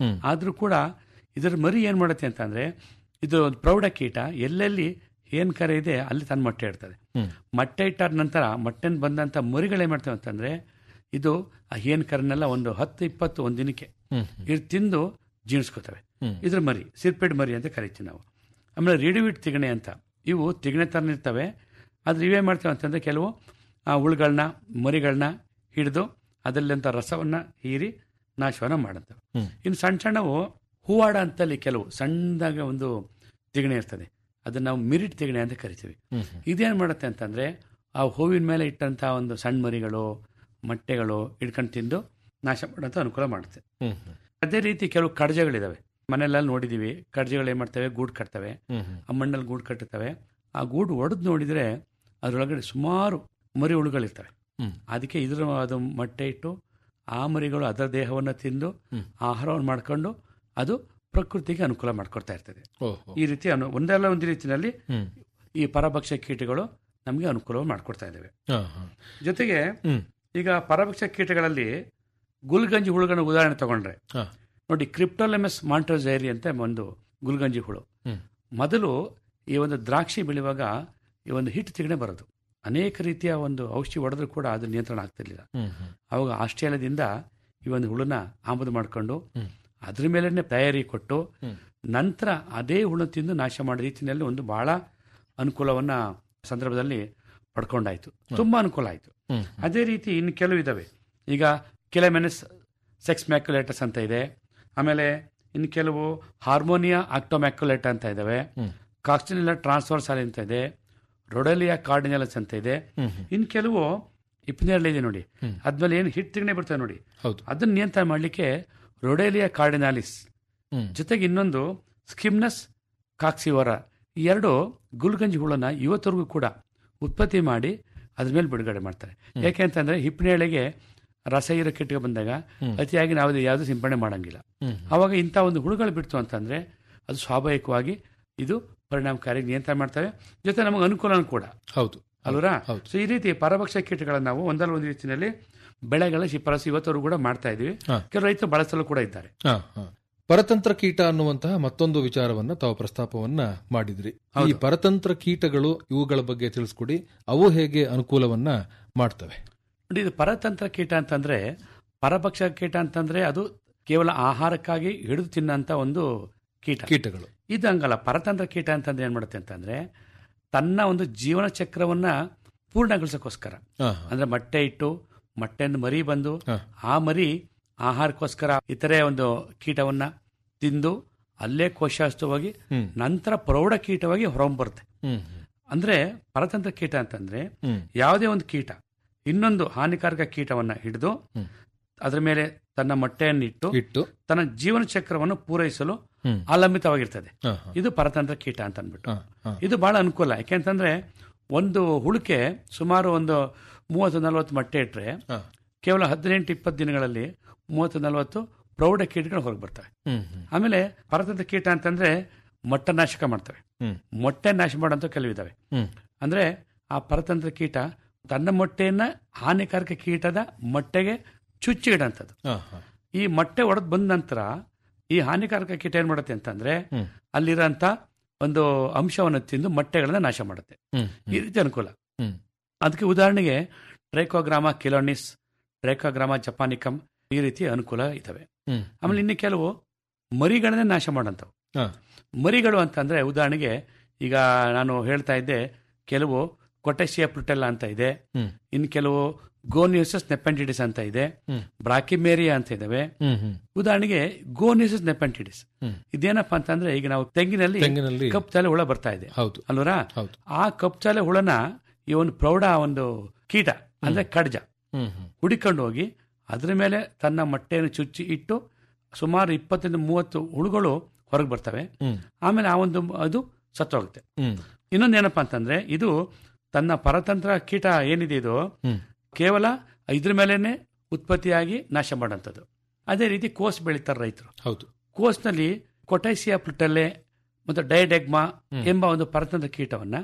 ಹ್ಮ್. ಆದ್ರೂ ಕೂಡ ಇದರ ಮರಿ ಏನ್ ಮಾಡುತ್ತೆ ಅಂತಂದ್ರೆ ಇದು ಒಂದು ಪ್ರೌಢ ಕೀಟ ಎಲ್ಲೆಲ್ಲಿ ಏನ್ ಕರೆ ಇದೆ ಅಲ್ಲಿ ತನ್ನ ಮೊಟ್ಟೆ ಇಡ್ತದೆ ಹ್ಮ್. ಮೊಟ್ಟೆ ಇಟ್ಟಾದ ನಂತರ ಮೊಟ್ಟೆನ್ ಬಂದಂತ ಮರಿಗಳು ಏನ್ ಮಾಡ್ತವೆ ಅಂತಂದ್ರೆ ಇದು ಆ ಏನ್ ಕರನೆಲ್ಲ ಒಂದು ಹತ್ತು ಇಪ್ಪತ್ತು ಒಂದ್ ದಿನಕ್ಕೆ ಹ್ಮ್. ಇದು ತಿಂದು ಜೀರ್ಣಿಸ್ಕೋತವೆ ಹ್ಮ್. ಇದ್ರ ಮರಿ ಸಿರ್ಪೆಡ್ ಮರಿ ಅಂತ ಕರಿತೀವಿ ನಾವು ಆಮೇಲೆ ರೇಡಿಯೋವಿಟ್ ತಿಗಣೆ ಅಂತ ಇವು ತಿಗಣೆ ಥರ ಇರ್ತವೆ ಆದ್ರೆ ಇವೇನ್ ಮಾಡ್ತವೆ ಅಂತಂದ್ರೆ ಕೆಲವು ಆ ಹುಳುಗಳನ್ನ ಮರಿಗಳನ್ನ ಹಿಡಿದು ಅದರಲ್ಲಿಂತ ರಸವನ್ನ ಹೀರಿ ನಾಶವನ್ನ ಮಾಡುತ್ತವೆ ಹ್ಮ್. ಇನ್ನು ಸಣ್ಣ ಸಣ್ಣವು ಹೂವಾಡ ಅಂತಲ್ಲಿ ಕೆಲವು ಸಣ್ಣದಾಗ ಒಂದು ತಿಗಣೆ ಇರ್ತದೆ ಅದನ್ನ ನಾವು ಮಿರಿಟ್ ತಿಗಣೆ ಅಂತ ಕರಿತೀವಿ ಹ್ಮ್. ಇದೇನ್ ಮಾಡುತ್ತೆ ಅಂತಂದ್ರೆ ಆ ಹೂವಿನ ಮೇಲೆ ಇಟ್ಟಂತ ಒಂದು ಸಣ್ಣ ಮರಿಗಳು ಮೊಟ್ಟೆಗಳು ಇಡ್ಕೊಂಡು ತಿಂದು ನಾಶ ಮಾಡೋಂಥ ಅನುಕೂಲ ಮಾಡುತ್ತೆ ಹ್ಮ್. ಹ್ಮ್. ಅದೇ ರೀತಿ ಕೆಲವು ಕಡಜಗಳಿದಾವೆ ಮನೆಯಲ್ಲೆಲ್ಲ ನೋಡಿದೀವಿ ಕಡಜಗಳು ಏನ್ ಮಾಡ್ತವೆ ಗೂಡು ಕಟ್ತವೆ ಹ್ಮ್. ಹ್ಮ್. ಆ ಮಣ್ಣಲ್ಲಿ ಗೂಡು ಕಟ್ಟುತ್ತವೆ ಆ ಗೂಡು ಒಡೆದು ನೋಡಿದ್ರೆ ಅದರೊಳಗಡೆ ಸುಮಾರು ಮರಿ ಹುಳುಗಳಿರ್ತವೆ ಹ್ಮ್. ಅದಕ್ಕೆ ಇದ್ರ ಅದು ಮೊಟ್ಟೆ ಇಟ್ಟು ಆ ಮರಿಗಳು ಅದರ ದೇಹವನ್ನು ತಿಂದು ಹ್ಮ್. ಆಹಾರವನ್ನು ಮಾಡ್ಕೊಂಡು ಅದು ಪ್ರಕೃತಿಗೆ ಅನುಕೂಲ ಮಾಡ್ಕೊಡ್ತಾ ಇರ್ತದೆ ಓಹೋ. ಈ ರೀತಿ ಅನು ಒಂದಲ್ಲ ಒಂದು ರೀತಿಯಲ್ಲಿ ಹ್ಮ್. ಈ ಪರಭಕ್ಷ ಕೀಟಗಳು ನಮಗೆ ಅನುಕೂಲ ಮಾಡ್ಕೊಡ್ತಾ ಇದ್ದಾವೆ ಹಾ, ಹಾ. ಜೊತೆಗೆ ಹ್ಮ್. ಈಗ ಪರಭಕ್ಷ ಕೀಟಗಳಲ್ಲಿ ಗುಲ್ಗಂಜಿ ಹುಳುಗಳನ್ನ ಉದಾಹರಣೆ ತಗೊಂಡ್ರೆ ಹಾ. ನೋಡಿ ಕ್ರಿಪ್ಟೋಲೆಮಸ್ ಮಾಂಟ್ರೋಸೈರಿ ಅಂತ ಒಂದು ಗುಲ್ಗಂಜಿ ಹುಳು ಹ್ಮ್. ಮೊದಲು ಈ ಒಂದು ದ್ರಾಕ್ಷಿ ಬೆಳೆಯುವಾಗ ಈ ಒಂದು ಹಿಟ್ಟು ತಿಗಣೆ ಬರೋದು ಅನೇಕ ರೀತಿಯ ಒಂದು ಔಷಧಿ ಹೊಡೆದ್ರೂ ಕೂಡ ಅದು ನಿಯಂತ್ರಣ ಆಗ್ತಿರ್ಲಿಲ್ಲ ಹ್ಮ್. ಹ್ಮ್. ಅವಾಗ ಆಸ್ಟ್ರೇಲಿಯಾದಿಂದ ಈ ಒಂದು ಹುಳುನ ಆಮದು ಮಾಡಿಕೊಂಡು ಹ್ಮ್. ಅದ್ರ ಮೇಲೆನೆ ತಯಾರಿ ಕೊಟ್ಟು ಹ್ಮ್. ನಂತರ ಅದೇ ಹುಳು ತಿಂದು ನಾಶ ಮಾಡೋ ರೀತಿಯಲ್ಲಿ ಒಂದು ಬಹಳ ಅನುಕೂಲವನ್ನ ಸಂದರ್ಭದಲ್ಲಿ ಪಡ್ಕೊಂಡಾಯ್ತು ತುಂಬಾ ಅನುಕೂಲ ಆಯ್ತು ಹ್ಮ್. ಅದೇ ರೀತಿ ಇನ್ನು ಕೆಲವು ಇದಾವೆ ಈಗ ಕೆಲಮೆನಸ್ ಸೆಕ್ಸ್ ಮ್ಯಾಕ್ಯುಲೇಟಸ್ ಅಂತ ಇದೆ ಆಮೇಲೆ ಇನ್ನು ಕೆಲವು ಹಾರ್ಮೋನಿಯಾ ಆಕ್ಟೋಮ್ಯಾಕ್ಯುಲೇಟ ಅಂತ ಇದಾವೆ ಹ್ಮ್. ಕಾಕ್ಸಿನಿಲ್ಲ ಟ್ರಾನ್ಸ್ಫರ್ ಸಾಲಿ ಅಂತ ಇದೆ ರೊಡೆಲಿಯಾ ಕಾರ್ಡಿನಲಸ್ ಅಂತ ಇದೆ ಹ್ಮ್. ಹ್ಮ್. ಇನ್ನು ಕೆಲವು ಇಪ್ಪನೇರಳೆ ಇದೆ ನೋಡಿ ಹ್ಮ್. ಅದ್ಮೇಲೆ ಏನು ಹಿಟ್ ತಿಗಣೆ ಬರ್ತದೆ ನೋಡಿ ಹೌದು ಅದನ್ನ ನಿಯಂತ್ರಣ ಮಾಡಲಿಕ್ಕೆ ರೊಡೇಲಿಯಾ ಕಾರ್ಡಿನಾಲಿಸ್ ಹ್ಮ್. ಜೊತೆಗೆ ಇನ್ನೊಂದು ಸ್ಕಿಮ್ನಸ್ ಕಾಕ್ಸಿವರ ಈ ಎರಡು ಗುಲ್ಗಂಜಿ ಹುಳನ ಇವತ್ತರೆಗೂ ಕೂಡ ಉತ್ಪತ್ತಿ ಮಾಡಿ ಅದ್ರ ಮೇಲೆ ಬಿಡುಗಡೆ ಮಾಡ್ತಾರೆ ಯಾಕೆ ಅಂತಂದ್ರೆ ಹಿಪ್ಪನೇಳೆಗೆ ರಸ ಇರೋ ಕಿಟ್ಟಿಗೆ ಬಂದಾಗ ಹ್ಮ್. ಅತಿಯಾಗಿ ನಾವು ಯಾವುದು ಸಿಂಪಡಣೆ ಮಾಡಂಗಿಲ್ಲ ಹ್ಮ್. ಅವಾಗ ಇಂಥ ಒಂದು ಹುಳುಗಳು ಬಿಡ್ತು ಅಂತಂದ್ರೆ ಅದು ಸ್ವಾಭಾವಿಕವಾಗಿ ಇದು ಪರಿಣಾಮಕಾರಿ ನಿಯಂತ್ರಣ ಮಾಡ್ತವೆ ಜೊತೆ ನಮಗೆ ಅನುಕೂಲನೂ ಕೂಡ ಹೌದು ಅಲ್ವರಾ ಹೌದು. ಸೊ ಈ ರೀತಿ ಪರಭಕ್ಷ ಕೀಟಗಳನ್ನ ನಾವು ಒಂದಲ್ಲ ಒಂದು ರೀತಿಯಲ್ಲಿ ಬೆಳೆಗಳ ಶಿಫಾರಸು ಇವತ್ತವರೆಗೂ ಕೂಡ ಮಾಡ್ತಾ ಇದೀವಿ ಹಾ. ಕೆಲವು ರೈತರು ಬಳಸಲು ಕೂಡ ಇದ್ದಾರೆ ಹಾ, ಹಾ. ಪರತಂತ್ರ ಕೀಟ ಅನ್ನುವಂತಹ ಮತ್ತೊಂದು ವಿಚಾರವನ್ನ ತಾವು ಪ್ರಸ್ತಾಪವನ್ನ ಮಾಡಿದ್ರಿ ಈ ಹೌದು. ಪರತಂತ್ರ ಕೀಟಗಳು ಇವುಗಳ ಬಗ್ಗೆ ತಿಳಿಸ್ಕೊಡಿ ಅವು ಹೇಗೆ ಅನುಕೂಲವನ್ನ ಮಾಡ್ತವೆ ನೋಡಿ ಇದು ಪರತಂತ್ರ ಕೀಟ ಅಂತಂದ್ರೆ ಪರಭಕ್ಷ ಕೀಟ ಅಂತಂದ್ರೆ ಅದು ಕೇವಲ ಆಹಾರಕ್ಕಾಗಿ ಹಿಡಿದು ತಿನ್ನಂತ ಒಂದು ಕೀಟ ಕೀಟಗಳು ಇದು ಹಂಗಲ್ಲ ಪರತಂತ್ರ ಕೀಟ ಅಂತಂದ್ರೆ ಏನ್ ಮಾಡುತ್ತೆ ಅಂತಂದ್ರೆ ತನ್ನ ಒಂದು ಜೀವನ ಚಕ್ರವನ್ನ ಪೂರ್ಣಗೊಳಿಸೋಕ್ಕೋಸ್ಕರ ಹಾ, ಹಾ. ಅಂದ್ರೆ ಮೊಟ್ಟೆ ಇಟ್ಟು ಮೊಟ್ಟೆಯಿಂದ ಮರಿ ಬಂದು ಹಾ. ಆ ಮರಿ ಆಹಾರಕ್ಕೋಸ್ಕರ ಇತರೆ ಒಂದು ಕೀಟವನ್ನ ತಿಂದು ಅಲ್ಲೇ ಕೋಶಾಸ್ತವಾಗಿ ಹ್ಮ್. ನಂತರ ಪ್ರೌಢ ಕೀಟವಾಗಿ ಹೊರಬರುತ್ತೆ ಹ್ಮ್. ಅಂದ್ರೆ ಪರತಂತ್ರ ಕೀಟ ಅಂತಂದ್ರೆ ಹ್ಮ್. ಯಾವುದೇ ಒಂದು ಕೀಟ ಇನ್ನೊಂದು ಹಾನಿಕಾರಕ ಕೀಟವನ್ನ ಹಿಡಿದು ಹ್ಮ್. ಅದರ ಮೇಲೆ ತನ್ನ ಮೊಟ್ಟೆಯನ್ನಿಟ್ಟು ಇಟ್ಟು ತನ್ನ ಜೀವನ ಚಕ್ರವನ್ನು ಪೂರೈಸಲು ಹ್ಮ್. ಅವಲಂಬಿತವಾಗಿರ್ತದೆ ಹಾ, ಹಾ. ಇದು ಪರತಂತ್ರ ಕೀಟ ಅಂತ ಅಂದ್ಬಿಟ್ಟು ಹಾ, ಹಾ. ಇದು ಬಹಳ ಅನುಕೂಲ ಯಾಕೆಂತಂದ್ರೆ ಒಂದು ಹುಳುಕೆ ಸುಮಾರು ಒಂದು ಮೂವತ್ತು ನಲವತ್ತು ಮೊಟ್ಟೆ ಇಟ್ಟರೆ ಹಾ. ಕೇವಲ ಹದಿನೆಂಟು ಇಪ್ಪತ್ತು ದಿನಗಳಲ್ಲಿ ಮೂವತ್ತು ನಲವತ್ತು ಪ್ರೌಢ ಕೀಟಗಳು ಹೊರಗೆ ಬರ್ತವೆ ಹ್ಮ್. ಹ್ಮ್. ಆಮೇಲೆ ಪರತಂತ್ರ ಕೀಟ ಅಂತಂದ್ರೆ ಮೊಟ್ಟೆ ನಾಶಕ ಮಾಡ್ತವೆ ಹ್ಮ್. ಮೊಟ್ಟೆ ನಾಶ ಮಾಡೋಂಥ ಕೆಲವು ಇದಾವೆ ಹ್ಮ್. ಅಂದ್ರೆ ಆ ಪರತಂತ್ರ ಕೀಟ ತನ್ನ ಮೊಟ್ಟೆಯನ್ನ ಹಾನಿಕಾರಕ ಕೀಟದ ಮೊಟ್ಟೆಗೆ ಚುಚ್ಚಿಡಂಥದ್ದು ಹಾ, ಹಾ. ಈ ಮೊಟ್ಟೆ ಒಡೆದು ಬಂದ ನಂತರ ಈ ಹಾನಿಕಾರಕ ಕೀಟ ಏನ್ ಮಾಡುತ್ತೆ ಅಂತಂದ್ರೆ ಹ್ಮ್. ಅಲ್ಲಿರೋಂಥ ಒಂದು ಅಂಶವನ್ನು ತಿಂದು ಮೊಟ್ಟೆಗಳನ್ನ ನಾಶ ಮಾಡುತ್ತೆ ಹ್ಮ್. ಈ ರೀತಿ ಅನುಕೂಲ ಹ್ಮ್. ಅದಕ್ಕೆ ಉದಾಹರಣೆಗೆ ಟ್ರೈಕೋಗ್ರಾಮ ಕಿಲೋನಿಸ್ ಟ್ರೈಕೋಗ್ರಾಮ ಜಪಾನಿಕಮ್ ಈ ರೀತಿ ಅನುಕೂಲ ಇದಾವೆ ಹ್ಮ್. ಆಮೇಲೆ ಇನ್ನು ಕೆಲವು ಮರಿಗಳನ್ನೇ ನಾಶ ಮಾಡಂತವು ಹಾ. ಮರಿಗಳು ಅಂತಂದ್ರೆ ಉದಾಹರಣೆಗೆ ಈಗ ನಾನು ಹೇಳ್ತಾ ಇದ್ದೆ ಕೆಲವು ಕೊಟೆಸಿಯಾ ಪ್ಲುಟೆಲ್ಲ ಅಂತ ಇದೆ ಹ್ಮ್. ಇನ್ನು ಕೆಲವು ಗೋನಿಯಸಸ್ ನೆಪೆಂಟಿಡಿಸ್ ಅಂತ ಇದೆ ಹ್ಮ್. ಬ್ರಾಕಿಮೇರಿಯಾ ಅಂತ ಇದಾವೆ ಹ್ಮ್. ಹ್ಮ್. ಉದಾಹರಣೆಗೆ ಗೋನಿಯಸಸ್ ನೆಪೆಂಟಿಡಿಸ್ ಹ್ಮ್. ಇದೇನಪ್ಪ ಅಂತಂದ್ರೆ ಈಗ ನಾವು ತೆಂಗಿನಲ್ಲಿ ತೆಂಗಿನಲ್ಲಿ ಕಪ್ಪು ತಲೆ ಹುಳ ಬರ್ತಾ ಇದೆ ಹೌದು ಅಲ್ವರಾ ಹೌದು ಆ ಕಪ್ಪು ತಲೆ ಹುಳನ ಈ ಒಂದು ಪ್ರೌಢ ಒಂದು ಕೀಟ ಅಂದ್ರೆ ಕಡ್ಜ ಹ್ಮ್. ಹ್ಮ್. ಹುಡಿಕೊಂಡು ಹೋಗಿ ಅದ್ರ ಮೇಲೆ ತನ್ನ ಮೊಟ್ಟೆಯನ್ನು ಚುಚ್ಚಿ ಇಟ್ಟು ಸುಮಾರು ಇಪ್ಪತ್ತರಿಂದ ಮೂವತ್ತು ಹುಳುಗಳು ಹೊರಗೆ ಬರ್ತವೆ ಹ್ಮ್. ಆಮೇಲೆ ಆ ಒಂದು ಅದು ಸತ್ತೋಗುತ್ತೆ ಹ್ಮ್. ಇನ್ನೊಂದೇನಪ್ಪ ಅಂತಂದ್ರೆ ಇದು ತನ್ನ ಪರತಂತ್ರ ಕೀಟ ಏನಿದೆ ಇದು ಹ್ಮ್. ಕೇವಲ ಇದ್ರ ಮೇಲೇನೆ ಉತ್ಪತ್ತಿಯಾಗಿ ನಾಶ ಮಾಡೋಂಥದ್ದು ಅದೇ ರೀತಿ ಕೋಸ್ ಬೆಳೀತಾರೆ ರೈತರು ಹೌದು ಕೋಸ್ನಲ್ಲಿ ಕೊಟೈಸಿಯಾ ಪ್ಲುಟಲ್ಲೆ ಮತ್ತು ಡೈಡೆಗ್ಮಾ ಹ್ಮ್. ಎಂಬ ಒಂದು ಪರತಂತ್ರ ಕೀಟವನ್ನ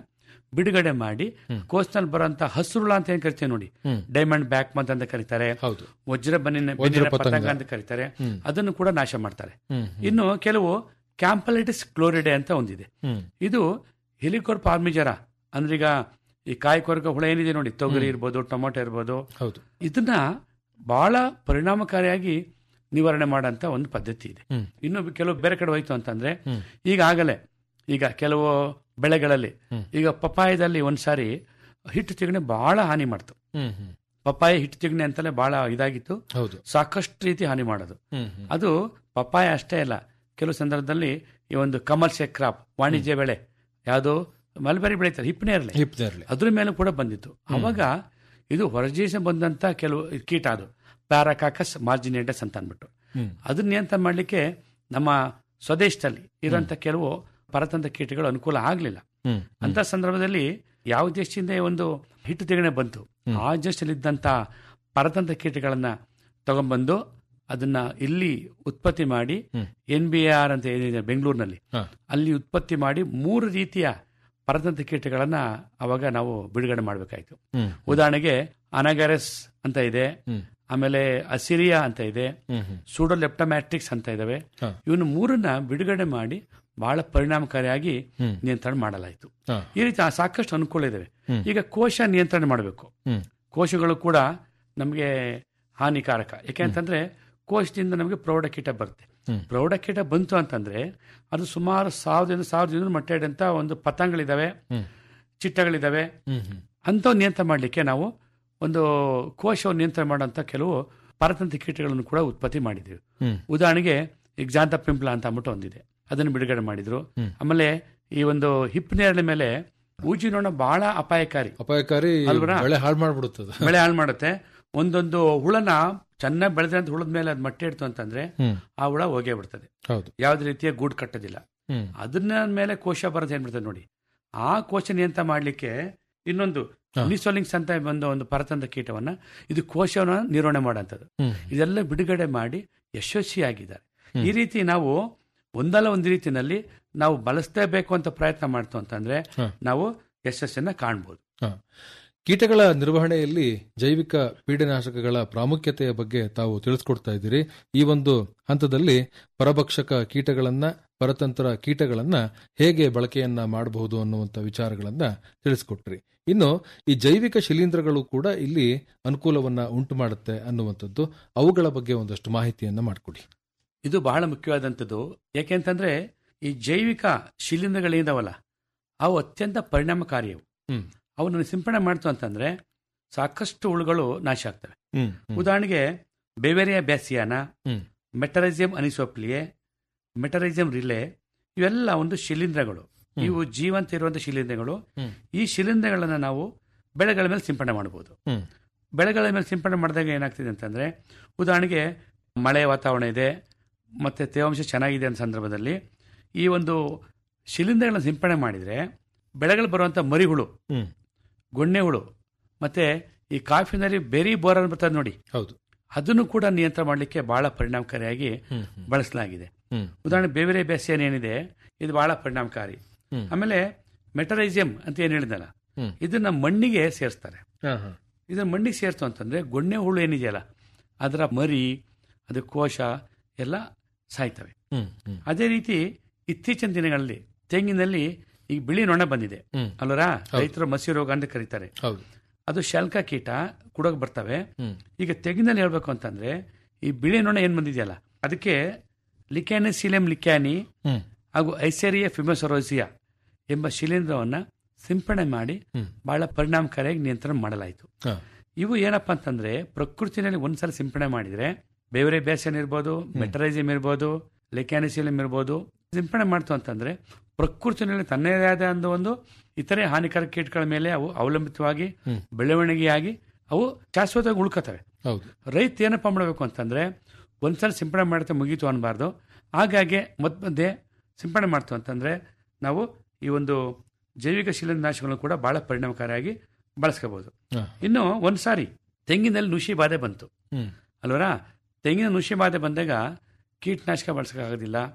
ಬಿಡುಗಡೆ ಮಾಡಿ ಕೋಸ್ನಲ್ಲಿ ಬರುವಂತ ಹಸುರುಳ ಅಂತ ಏನ್ ಕರಿತೀವಿ ನೋಡಿ ಹ್ಮ್. ಡೈಮಂಡ್ ಬ್ಯಾಕ್ ಮಂತ್ ಅಂತ ಕರೀತಾರೆ ಹೌದು ವಜ್ರ ಬನ್ನಿನ ವಜ್ರ ಬೆನ್ನಿನ ಪತಂಗ. ಪತಂಗ ಅಂತ ಕರೀತಾರೆ ಅದನ್ನು ಕೂಡ ನಾಶ ಮಾಡ್ತಾರೆ ಹ್ಮ್ ಇನ್ನು ಕೆಲವು ಕ್ಯಾಂಪಲೈಟಿಸ್ ಕ್ಲೋರಿಡೆ ಅಂತ ಒಂದಿದೆ ಹ್ಮ್ ಇದು ಹೆಲಿಕೋರ್ ಪಾರ್ಮಿಜರ ಅಂದ್ರೆ ಈಗ ಈ ಕಾಯಿ ಕೊರಕ ಹುಳ ಏನಿದೆ ನೋಡಿ ತೊಗರಿ ಇರ್ಬೋದು ಟೊಮೊಟೊ ಇರ್ಬೋದು ಹೌದು ಇದನ್ನ ಬಹಳ ಪರಿಣಾಮಕಾರಿಯಾಗಿ ನಿವಾರಣೆ ಮಾಡೋಂಥ ಒಂದು ಪದ್ಧತಿ ಇದೆ ಹ್ಮ್. ಇನ್ನು ಕೆಲವು ಬೇರೆ ಕಡೆ ಹೋಯ್ತು ಅಂತಂದ್ರೆ ಹ್ಮ್. ಈಗಾಗಲೇ ಈಗ ಕೆಲವು ಬೆಳೆಗಳಲ್ಲಿ ಹ್ಮ್. ಈಗ ಪಪ್ಪಾಯದಲ್ಲಿ ಒಂದ್ಸಾರಿ ಹಿಟ್ಟು ತಿಗಣೆ ಬಹಳ ಹಾನಿ ಮಾಡ್ತು ಹ್ಮ್ ಹ್ಮ್ ಪಪ್ಪಾಯ ಹಿಟ್ಟು ತಿಗಣೆ ಅಂತಲೇ ಬಹಳ ಇದಾಗಿತ್ತು ಹೌದು ಸಾಕಷ್ಟು ರೀತಿ ಹಾನಿ ಮಾಡೋದು ಹ್ಮ್ ಹ್ಮ್ ಅದು ಪಪ್ಪಾಯ ಅಷ್ಟೇ ಅಲ್ಲ ಕೆಲವು ಸಂದರ್ಭದಲ್ಲಿ ಈ ಒಂದು ಕಮರ್ಷಿಯಲ್ ಕ್ರಾಪ್ ವಾಣಿಜ್ಯ ಬೆಳೆ ಯಾವುದು ಮಲ್ಬೆರಿ ಬೆಳೀತಾರೆ ಹಿಪ್ಪನೇ ಇರಲಿ ಹಿಪ್ನೇರ್ಲೆ ಅದ್ರ ಮೇಲೂ ಕೂಡ ಬಂದಿತ್ತು ಅವಾಗ ಇದು ಹೊರದೇಶ ಬಂದಂತ ಕೆಲವು ಕೀಟ ಅದು ಪ್ಯಾರಾಕಾಕಸ್ ಮಾರ್ಜಿನೇಟಸ್ ಅಂತ ಅಂದ್ಬಿಟ್ಟು ಹ್ಮ್ ಅದನ್ನ ನಿಯಂತ್ರಣ ಮಾಡಲಿಕ್ಕೆ ನಮ್ಮ ಸ್ವದೇಶದಲ್ಲಿ ಇರುವಂತ ಕೆಲವು ಪರತಂತ್ರ ಕೀಟಗಳು ಅನುಕೂಲ ಆಗಲಿಲ್ಲ ಹ್ಮ್ ಅಂತ ಸಂದರ್ಭದಲ್ಲಿ ಯಾವ ದೇಶದಿಂದ ಈ ಒಂದು ಹಿಟ್ಟು ತೆಗಣೆ ಬಂತು ಆ ದೇಶದಲ್ಲಿದ್ದಂಥ ಪರತಂತ್ರ ಕೀಟಗಳನ್ನ ತಗೊಂಡ್ಬಂದು ಅದನ್ನ ಇಲ್ಲಿ ಉತ್ಪತ್ತಿ ಮಾಡಿ ಹ್ಮ್. ಎನ್ ಬಿ ಆರ್ ಅಂತ ಏನಿದೆ ಬೆಂಗಳೂರಿನಲ್ಲಿ ಹಾ. ಅಲ್ಲಿ ಉತ್ಪತ್ತಿ ಮಾಡಿ ಮೂರು ರೀತಿಯ ಪರತಂತ್ರ ಕೀಟಗಳನ್ನ ಅವಾಗ ನಾವು ಬಿಡುಗಡೆ ಮಾಡಬೇಕಾಯ್ತು ಹ್ಮ್ ಉದಾಹರಣೆಗೆ ಅನಗರಸ್ ಅಂತ ಇದೆ ಹ್ಮ್ ಆಮೇಲೆ ಅಸಿರಿಯಾ ಅಂತ ಇದೆ ಹ್ಮ್ ಹ್ಮ್ ಸೂಡೋಲೆಪ್ಟಮ್ಯಾಟ್ರಿಕ್ಸ್ ಅಂತ ಇದಾವೆ ಹಾ. ಇವನು ಮೂರನ್ನ ಬಿಡುಗಡೆ ಮಾಡಿ ಬಹಳ ಪರಿಣಾಮಕಾರಿಯಾಗಿ ಹ್ಮ್. ನಿಯಂತ್ರಣ ಮಾಡಲಾಯಿತು ಹಾ. ಈ ರೀತಿ ಆ ಸಾಕಷ್ಟು ಅನುಕೂಲ ಇದಾವೆ ಹ್ಮ್. ಈಗ ಕೋಶ ನಿಯಂತ್ರಣ ಮಾಡಬೇಕು ಹ್ಮ್ ಕೋಶಗಳು ಕೂಡ ನಮಗೆ ಹಾನಿಕಾರಕ ಯಾಕೆಂತಂದ್ರೆ ಕೋಶದಿಂದ ನಮಗೆ ಪ್ರೌಢಕೀಟ ಬರುತ್ತೆ ಹ್ಮ್. ಪ್ರೌಢಕೀಟ ಬಂತು ಅಂತಂದ್ರೆ ಅದು ಸುಮಾರು ಸಾವಿರದಿಂದ ಸಾವಿರದಿಂದ ಮಟ್ಟಾಡಂತ ಒಂದು ಪತಂಗಗಳಿದಾವೆ ಹ್ಮ್. ಚಿಟ್ಟಗಳಿದಾವೆ ಹ್ಮ್ ಹ್ಮ್ ಅಂಥವು ನಿಯಂತ್ರಣ ಮಾಡಲಿಕ್ಕೆ ನಾವು ಒಂದು ಕೋಶವನ್ನು ನಿಯಂತ್ರಣ ಮಾಡುವಂಥ ಕೆಲವು ಪರತಂತ್ರ ಕೀಟಗಳನ್ನು ಕೂಡ ಉತ್ಪತ್ತಿ ಮಾಡಿದ್ದೀವಿ ಹ್ಮ್ ಉದಾಹರಣೆಗೆ ಈಗ ಜಾಂತ ಪಿಂಪ್ಲ ಅಂತ ಅಂದ್ಬಿಟ್ಟು ಒಂದಿದೆ ಅದನ್ನು ಬಿಡುಗಡೆ ಮಾಡಿದ್ರು ಹ್ಮ್. ಆಮೇಲೆ ಈ ಒಂದು ಹಿಪ್ ನೇರಳೆ ಮೇಲೆ ಊಜಿನೋಣ ಬಹಳ ಅಪಾಯಕಾರಿ ಅಪಾಯಕಾರಿ ಅಲ್ವರಾ? ಬೆಳೆ ಹಾಳು ಮಾಡ್ಬಿಡುತ್ತದೆ ಬೆಳೆ ಹಾಳು ಮಾಡುತ್ತೆ ಒಂದೊಂದು ಹುಳನ ಚೆನ್ನಾಗಿ ಬೆಳೆದಂತ ಹುಳದ ಮೇಲೆ ಅದು ಮಟ್ಟೆ ಇಡ್ತು ಅಂತಂದ್ರೆ ಹ್ಮ್ ಆ ಹುಳ ಹೋಗೇ ಬಿಡ್ತದೆ ಹೌದು ಯಾವುದೇ ರೀತಿಯ ಗೂಡು ಕಟ್ಟೋದಿಲ್ಲ ಹ್ಮ್ ಅದನ್ನ ಮೇಲೆ ಕೋಶ ಬರೋದು ಏನ್ಬಿಡ್ತದೆ ನೋಡಿ ಆ ಕೋಶ ನಿಯಂತ್ರ ಮಾಡಲಿಕ್ಕೆ ಇನ್ನೊಂದು ಹಾ. ನಿಸೋಲಿಂಗ್ಸ್ ಅಂತ ಒಂದು ಒಂದು ಪರತಂತ್ರ ಕೀಟವನ್ನ ಇದು ಕೋಶವನ್ನ ನಿರ್ವಹಣೆ ಮಾಡೋಂಥದ್ದು ಹ್ಮ್ ಇದೆಲ್ಲ ಬಿಡುಗಡೆ ಮಾಡಿ ಯಶಸ್ವಿಯಾಗಿದ್ದಾರೆ ಈ ರೀತಿ ನಾವು ಒಂದಲ್ಲ ಒಂದು ರೀತಿನಲ್ಲಿ ನಾವು ಬಳಸಲೇಬೇಕು ಅಂತ ಪ್ರಯತ್ನ ಮಾಡ್ತು ಅಂತಂದ್ರೆ ಹಾ. ನಾವು ಯಶಸ್ಸನ್ನ ಕಾಣ್ಬೋದು ಹ. ಕೀಟಗಳ ನಿರ್ವಹಣೆಯಲ್ಲಿ ಜೈವಿಕ ಪೀಡನಾಶಕಗಳ ಪ್ರಾಮುಖ್ಯತೆಯ ಬಗ್ಗೆ ತಾವು ತಿಳಿಸ್ಕೊಡ್ತಾ ಇದ್ದೀರಿ ಈ ಒಂದು ಹಂತದಲ್ಲಿ ಪರಭಕ್ಷಕ ಕೀಟಗಳನ್ನ ಪರತಂತ್ರ ಕೀಟಗಳನ್ನ ಹೇಗೆ ಬಳಕೆಯನ್ನ ಮಾಡಬಹುದು ಅನ್ನುವಂಥ ವಿಚಾರಗಳನ್ನ ತಿಳಿಸ್ಕೊಟ್ರಿ ಇನ್ನು ಈ ಜೈವಿಕ ಶಿಲೀಂಧ್ರಗಳು ಕೂಡ ಇಲ್ಲಿ ಅನುಕೂಲವನ್ನ ಉಂಟು ಮಾಡುತ್ತೆ ಅನ್ನುವಂಥದ್ದು ಅವುಗಳ ಬಗ್ಗೆ ಒಂದಷ್ಟು ಮಾಹಿತಿಯನ್ನ ಮಾಡಿಕೊಡಿ ಇದು ಬಹಳ ಮುಖ್ಯವಾದಂಥದ್ದು ಯಾಕೆಂತಂದ್ರೆ ಈ ಜೈವಿಕ ಶಿಲೀಂಧ್ರಗಳಿದಾವಲ್ಲ ಅವು ಅತ್ಯಂತ ಪರಿಣಾಮಕಾರಿಯವು ಹ್ಮ್ ಅವನ್ನ ಸಿಂಪಡಣೆ ಮಾಡ್ತು ಅಂತಂದ್ರೆ ಸಾಕಷ್ಟು ಹುಳುಗಳು ನಾಶ ಆಗ್ತವೆ ಹ್ಮ್ ಹ್ಮ್ ಉದಾಹರಣೆಗೆ ಬೆವೆರಿಯಾ ಬ್ಯಾಸಿಯಾನ ಹ್ಮ್. ಮೆಟರೈಸಿಯಂ ಅನಿಸೋಪ್ಲಿಯೆ ಮೆಟರೈಸಿಯಂ ರಿಲೆ ಇವೆಲ್ಲ ಒಂದು ಶಿಲೀಂಧ್ರಗಳು ಇವು ಜೀವಂತ ಇರುವಂತಹ ಶಿಲೀಂಧ್ರಗಳು ಹ್ಮ್. ಈ ಶಿಲೀಂಧ್ರಗಳನ್ನ ನಾವು ಬೆಳೆಗಳ ಮೇಲೆ ಸಿಂಪಡಣೆ ಮಾಡಬಹುದು ಹ್ಮ್ ಬೆಳೆಗಳ ಮೇಲೆ ಸಿಂಪಡಣೆ ಮಾಡಿದಾಗ ಏನಾಗ್ತಿದೆ ಅಂತಂದ್ರೆ ಉದಾಹರಣೆಗೆ ಮಳೆ ವಾತಾವರಣ ಇದೆ ಮತ್ತೆ ತೇವಾಂಶ ಚೆನ್ನಾಗಿದೆ ಅನ್ನೋ ಸಂದರ್ಭದಲ್ಲಿ ಈ ಒಂದು ಶಿಲೀಂಧ್ರಗಳನ್ನ ಸಿಂಪಡಣೆ ಮಾಡಿದ್ರೆ ಬೆಳೆಗಳು ಬರುವಂತ ಮರಿಹುಳು ಹ್ಮ್ ಗೊಣ್ಣೆ ಹುಳು ಮತ್ತೆ ಈ ಕಾಫಿನಲ್ಲಿ ಬೆರಿ ಬೋರನ್ ಬರ್ತದೆ ನೋಡಿ ಹೌದು ಅದನ್ನು ಕೂಡ ನಿಯಂತ್ರಣ ಮಾಡಲಿಕ್ಕೆ ಬಹಳ ಪರಿಣಾಮಕಾರಿಯಾಗಿ ಹ್ಮ್ ಹ್ಮ್ ಬಳಸಲಾಗಿದೆ ಹ್ಮ್ ಉದಾಹರಣೆ ಬೇರೆ ಬೇಸಿಯನ್ ಏನಿದೆ ಇದು ಬಹಳ ಪರಿಣಾಮಕಾರಿ ಹ್ಮ್. ಆಮೇಲೆ ಮೆಟರೈಸಿಯಂ ಅಂತ ಏನು ಹೇಳಿದಲ್ಲ ಹ್ಮ್. ಇದನ್ನ ಮಣ್ಣಿಗೆ ಸೇರಿಸ್ತಾರೆ ಹಾ, ಹಾ. ಇದನ್ನ ಮಣ್ಣಿಗೆ ಸೇರ್ತು ಅಂತಂದ್ರೆ ಗೊಣ್ಣೆ ಹುಳು ಏನಿದೆಯಲ್ಲ ಅದರ ಮರಿ ಅದು ಕೋಶ ಎಲ್ಲ ಸಾಯ್ತವೆ ಹ್ಮ್ ಹ್ಮ್ ಅದೇ ರೀತಿ ಇತ್ತೀಚಿನ ದಿನಗಳಲ್ಲಿ ತೆಂಗಿನಲ್ಲಿ ಈಗ ಬಿಳಿ ನೊಣ ಬಂದಿದೆ ಹ್ಮ್ ಅಲ್ಲರ ರೈತರು ಮಸಿ ರೋಗ ಅಂತ ಕರೀತಾರೆ ಹೌದು ಅದು ಶಲ್ಕ ಕೀಟ ಕುಡೋಕ್ ಬರ್ತವೆ ಹ್ಮ್ ಈಗ ತೆಂಗಿನಲ್ಲಿ ಹೇಳ್ಬೇಕು ಅಂತಂದ್ರೆ ಈ ಬಿಳಿ ನೊಣ ಏನ್ ಬಂದಿದೆಯಲ್ಲ ಅದಕ್ಕೆ ಲಿಕ್ಯಾನಿಸಿಲಿಯಂ ಲಿಕ್ಯಾನಿ ಹ್ಮ್ ಹಾಗೂ ಐಸೇರಿಯಾ ಫಿಮೋಸೊರೋಸಿಯಾ ಎಂಬ ಶಿಲೀಂಧ್ರವನ್ನ ಸಿಂಪಡಣೆ ಮಾಡಿ ಹ್ಮ್. ಬಹಳ ಪರಿಣಾಮಕಾರಿಯಾಗಿ ನಿಯಂತ್ರಣ ಮಾಡಲಾಯಿತು ಹಾ. ಇವು ಏನಪ್ಪಾ ಅಂತಂದ್ರೆ ಪ್ರಕೃತಿನಲ್ಲಿ ಒಂದ್ಸಲ ಸಿಂಪಡಣೆ ಮಾಡಿದ್ರೆ ಬೇರೆ ಬೇಸನ್ ಇರ್ಬೋದು ಮೆಟರೈಸಿಯಂ ಇರ್ಬೋದು ಲೆಕ್ಯಾನಿಸಿಲಿಯಂ ಇರ್ಬೋದು ಸಿಂಪಡಣೆ ಮಾಡ್ತು ಅಂತಂದ್ರೆ ಪ್ರಕೃತಿನಲ್ಲಿ ತನ್ನದೇ ಆದ ಒಂದು ಒಂದು ಇತರೆ ಹಾನಿಕಾರಕ ಕೀಟಗಳ ಮೇಲೆ ಅವು ಅವಲಂಬಿತವಾಗಿ ಹ್ಮ್. ಬೆಳವಣಿಗೆಯಾಗಿ ಅವು ಶಾಶ್ವತವಾಗಿ ಉಳ್ಕೋತವೆ ಹೌದು ರೈತ ಏನಪ್ಪ ಮಾಡಬೇಕು ಅಂತಂದ್ರೆ ಒಂದ್ಸಲ ಸಿಂಪಡಣೆ ಮಾಡುತ್ತೆ ಮುಗೀತು ಅನ್ಬಾರ್ದು ಹಾಗಾಗಿ ಮಧ್ಯ ಮಧ್ಯೆ ಸಿಂಪಡಣೆ ಮಾಡ್ತು ಅಂತಂದ್ರೆ ನಾವು ಈ ಒಂದು ಜೈವಿಕ ಶಿಲೀಂಧ್ರನಾಶಕಗಳನ್ನು ಕೂಡ ಬಹಳ ಪರಿಣಾಮಕಾರಿಯಾಗಿ ಬಳಸ್ಕೋಬಹುದು ಹಾ. ಇನ್ನು ಒಂದ್ ಸಾರಿ ತೆಂಗಿನಲ್ಲಿ ನುಷಿ ಬಾಧೆ ಬಂತು ಹ್ಮ್ ಅಲ್ವರಾ ತೆಂಗಿನ ನುಷಿ ಬಾಧೆ ಬಂದಾಗ ಕೀಟನಾಶಕ ಬಳಸೋಕ್ಕಾಗೋದಿಲ್ಲ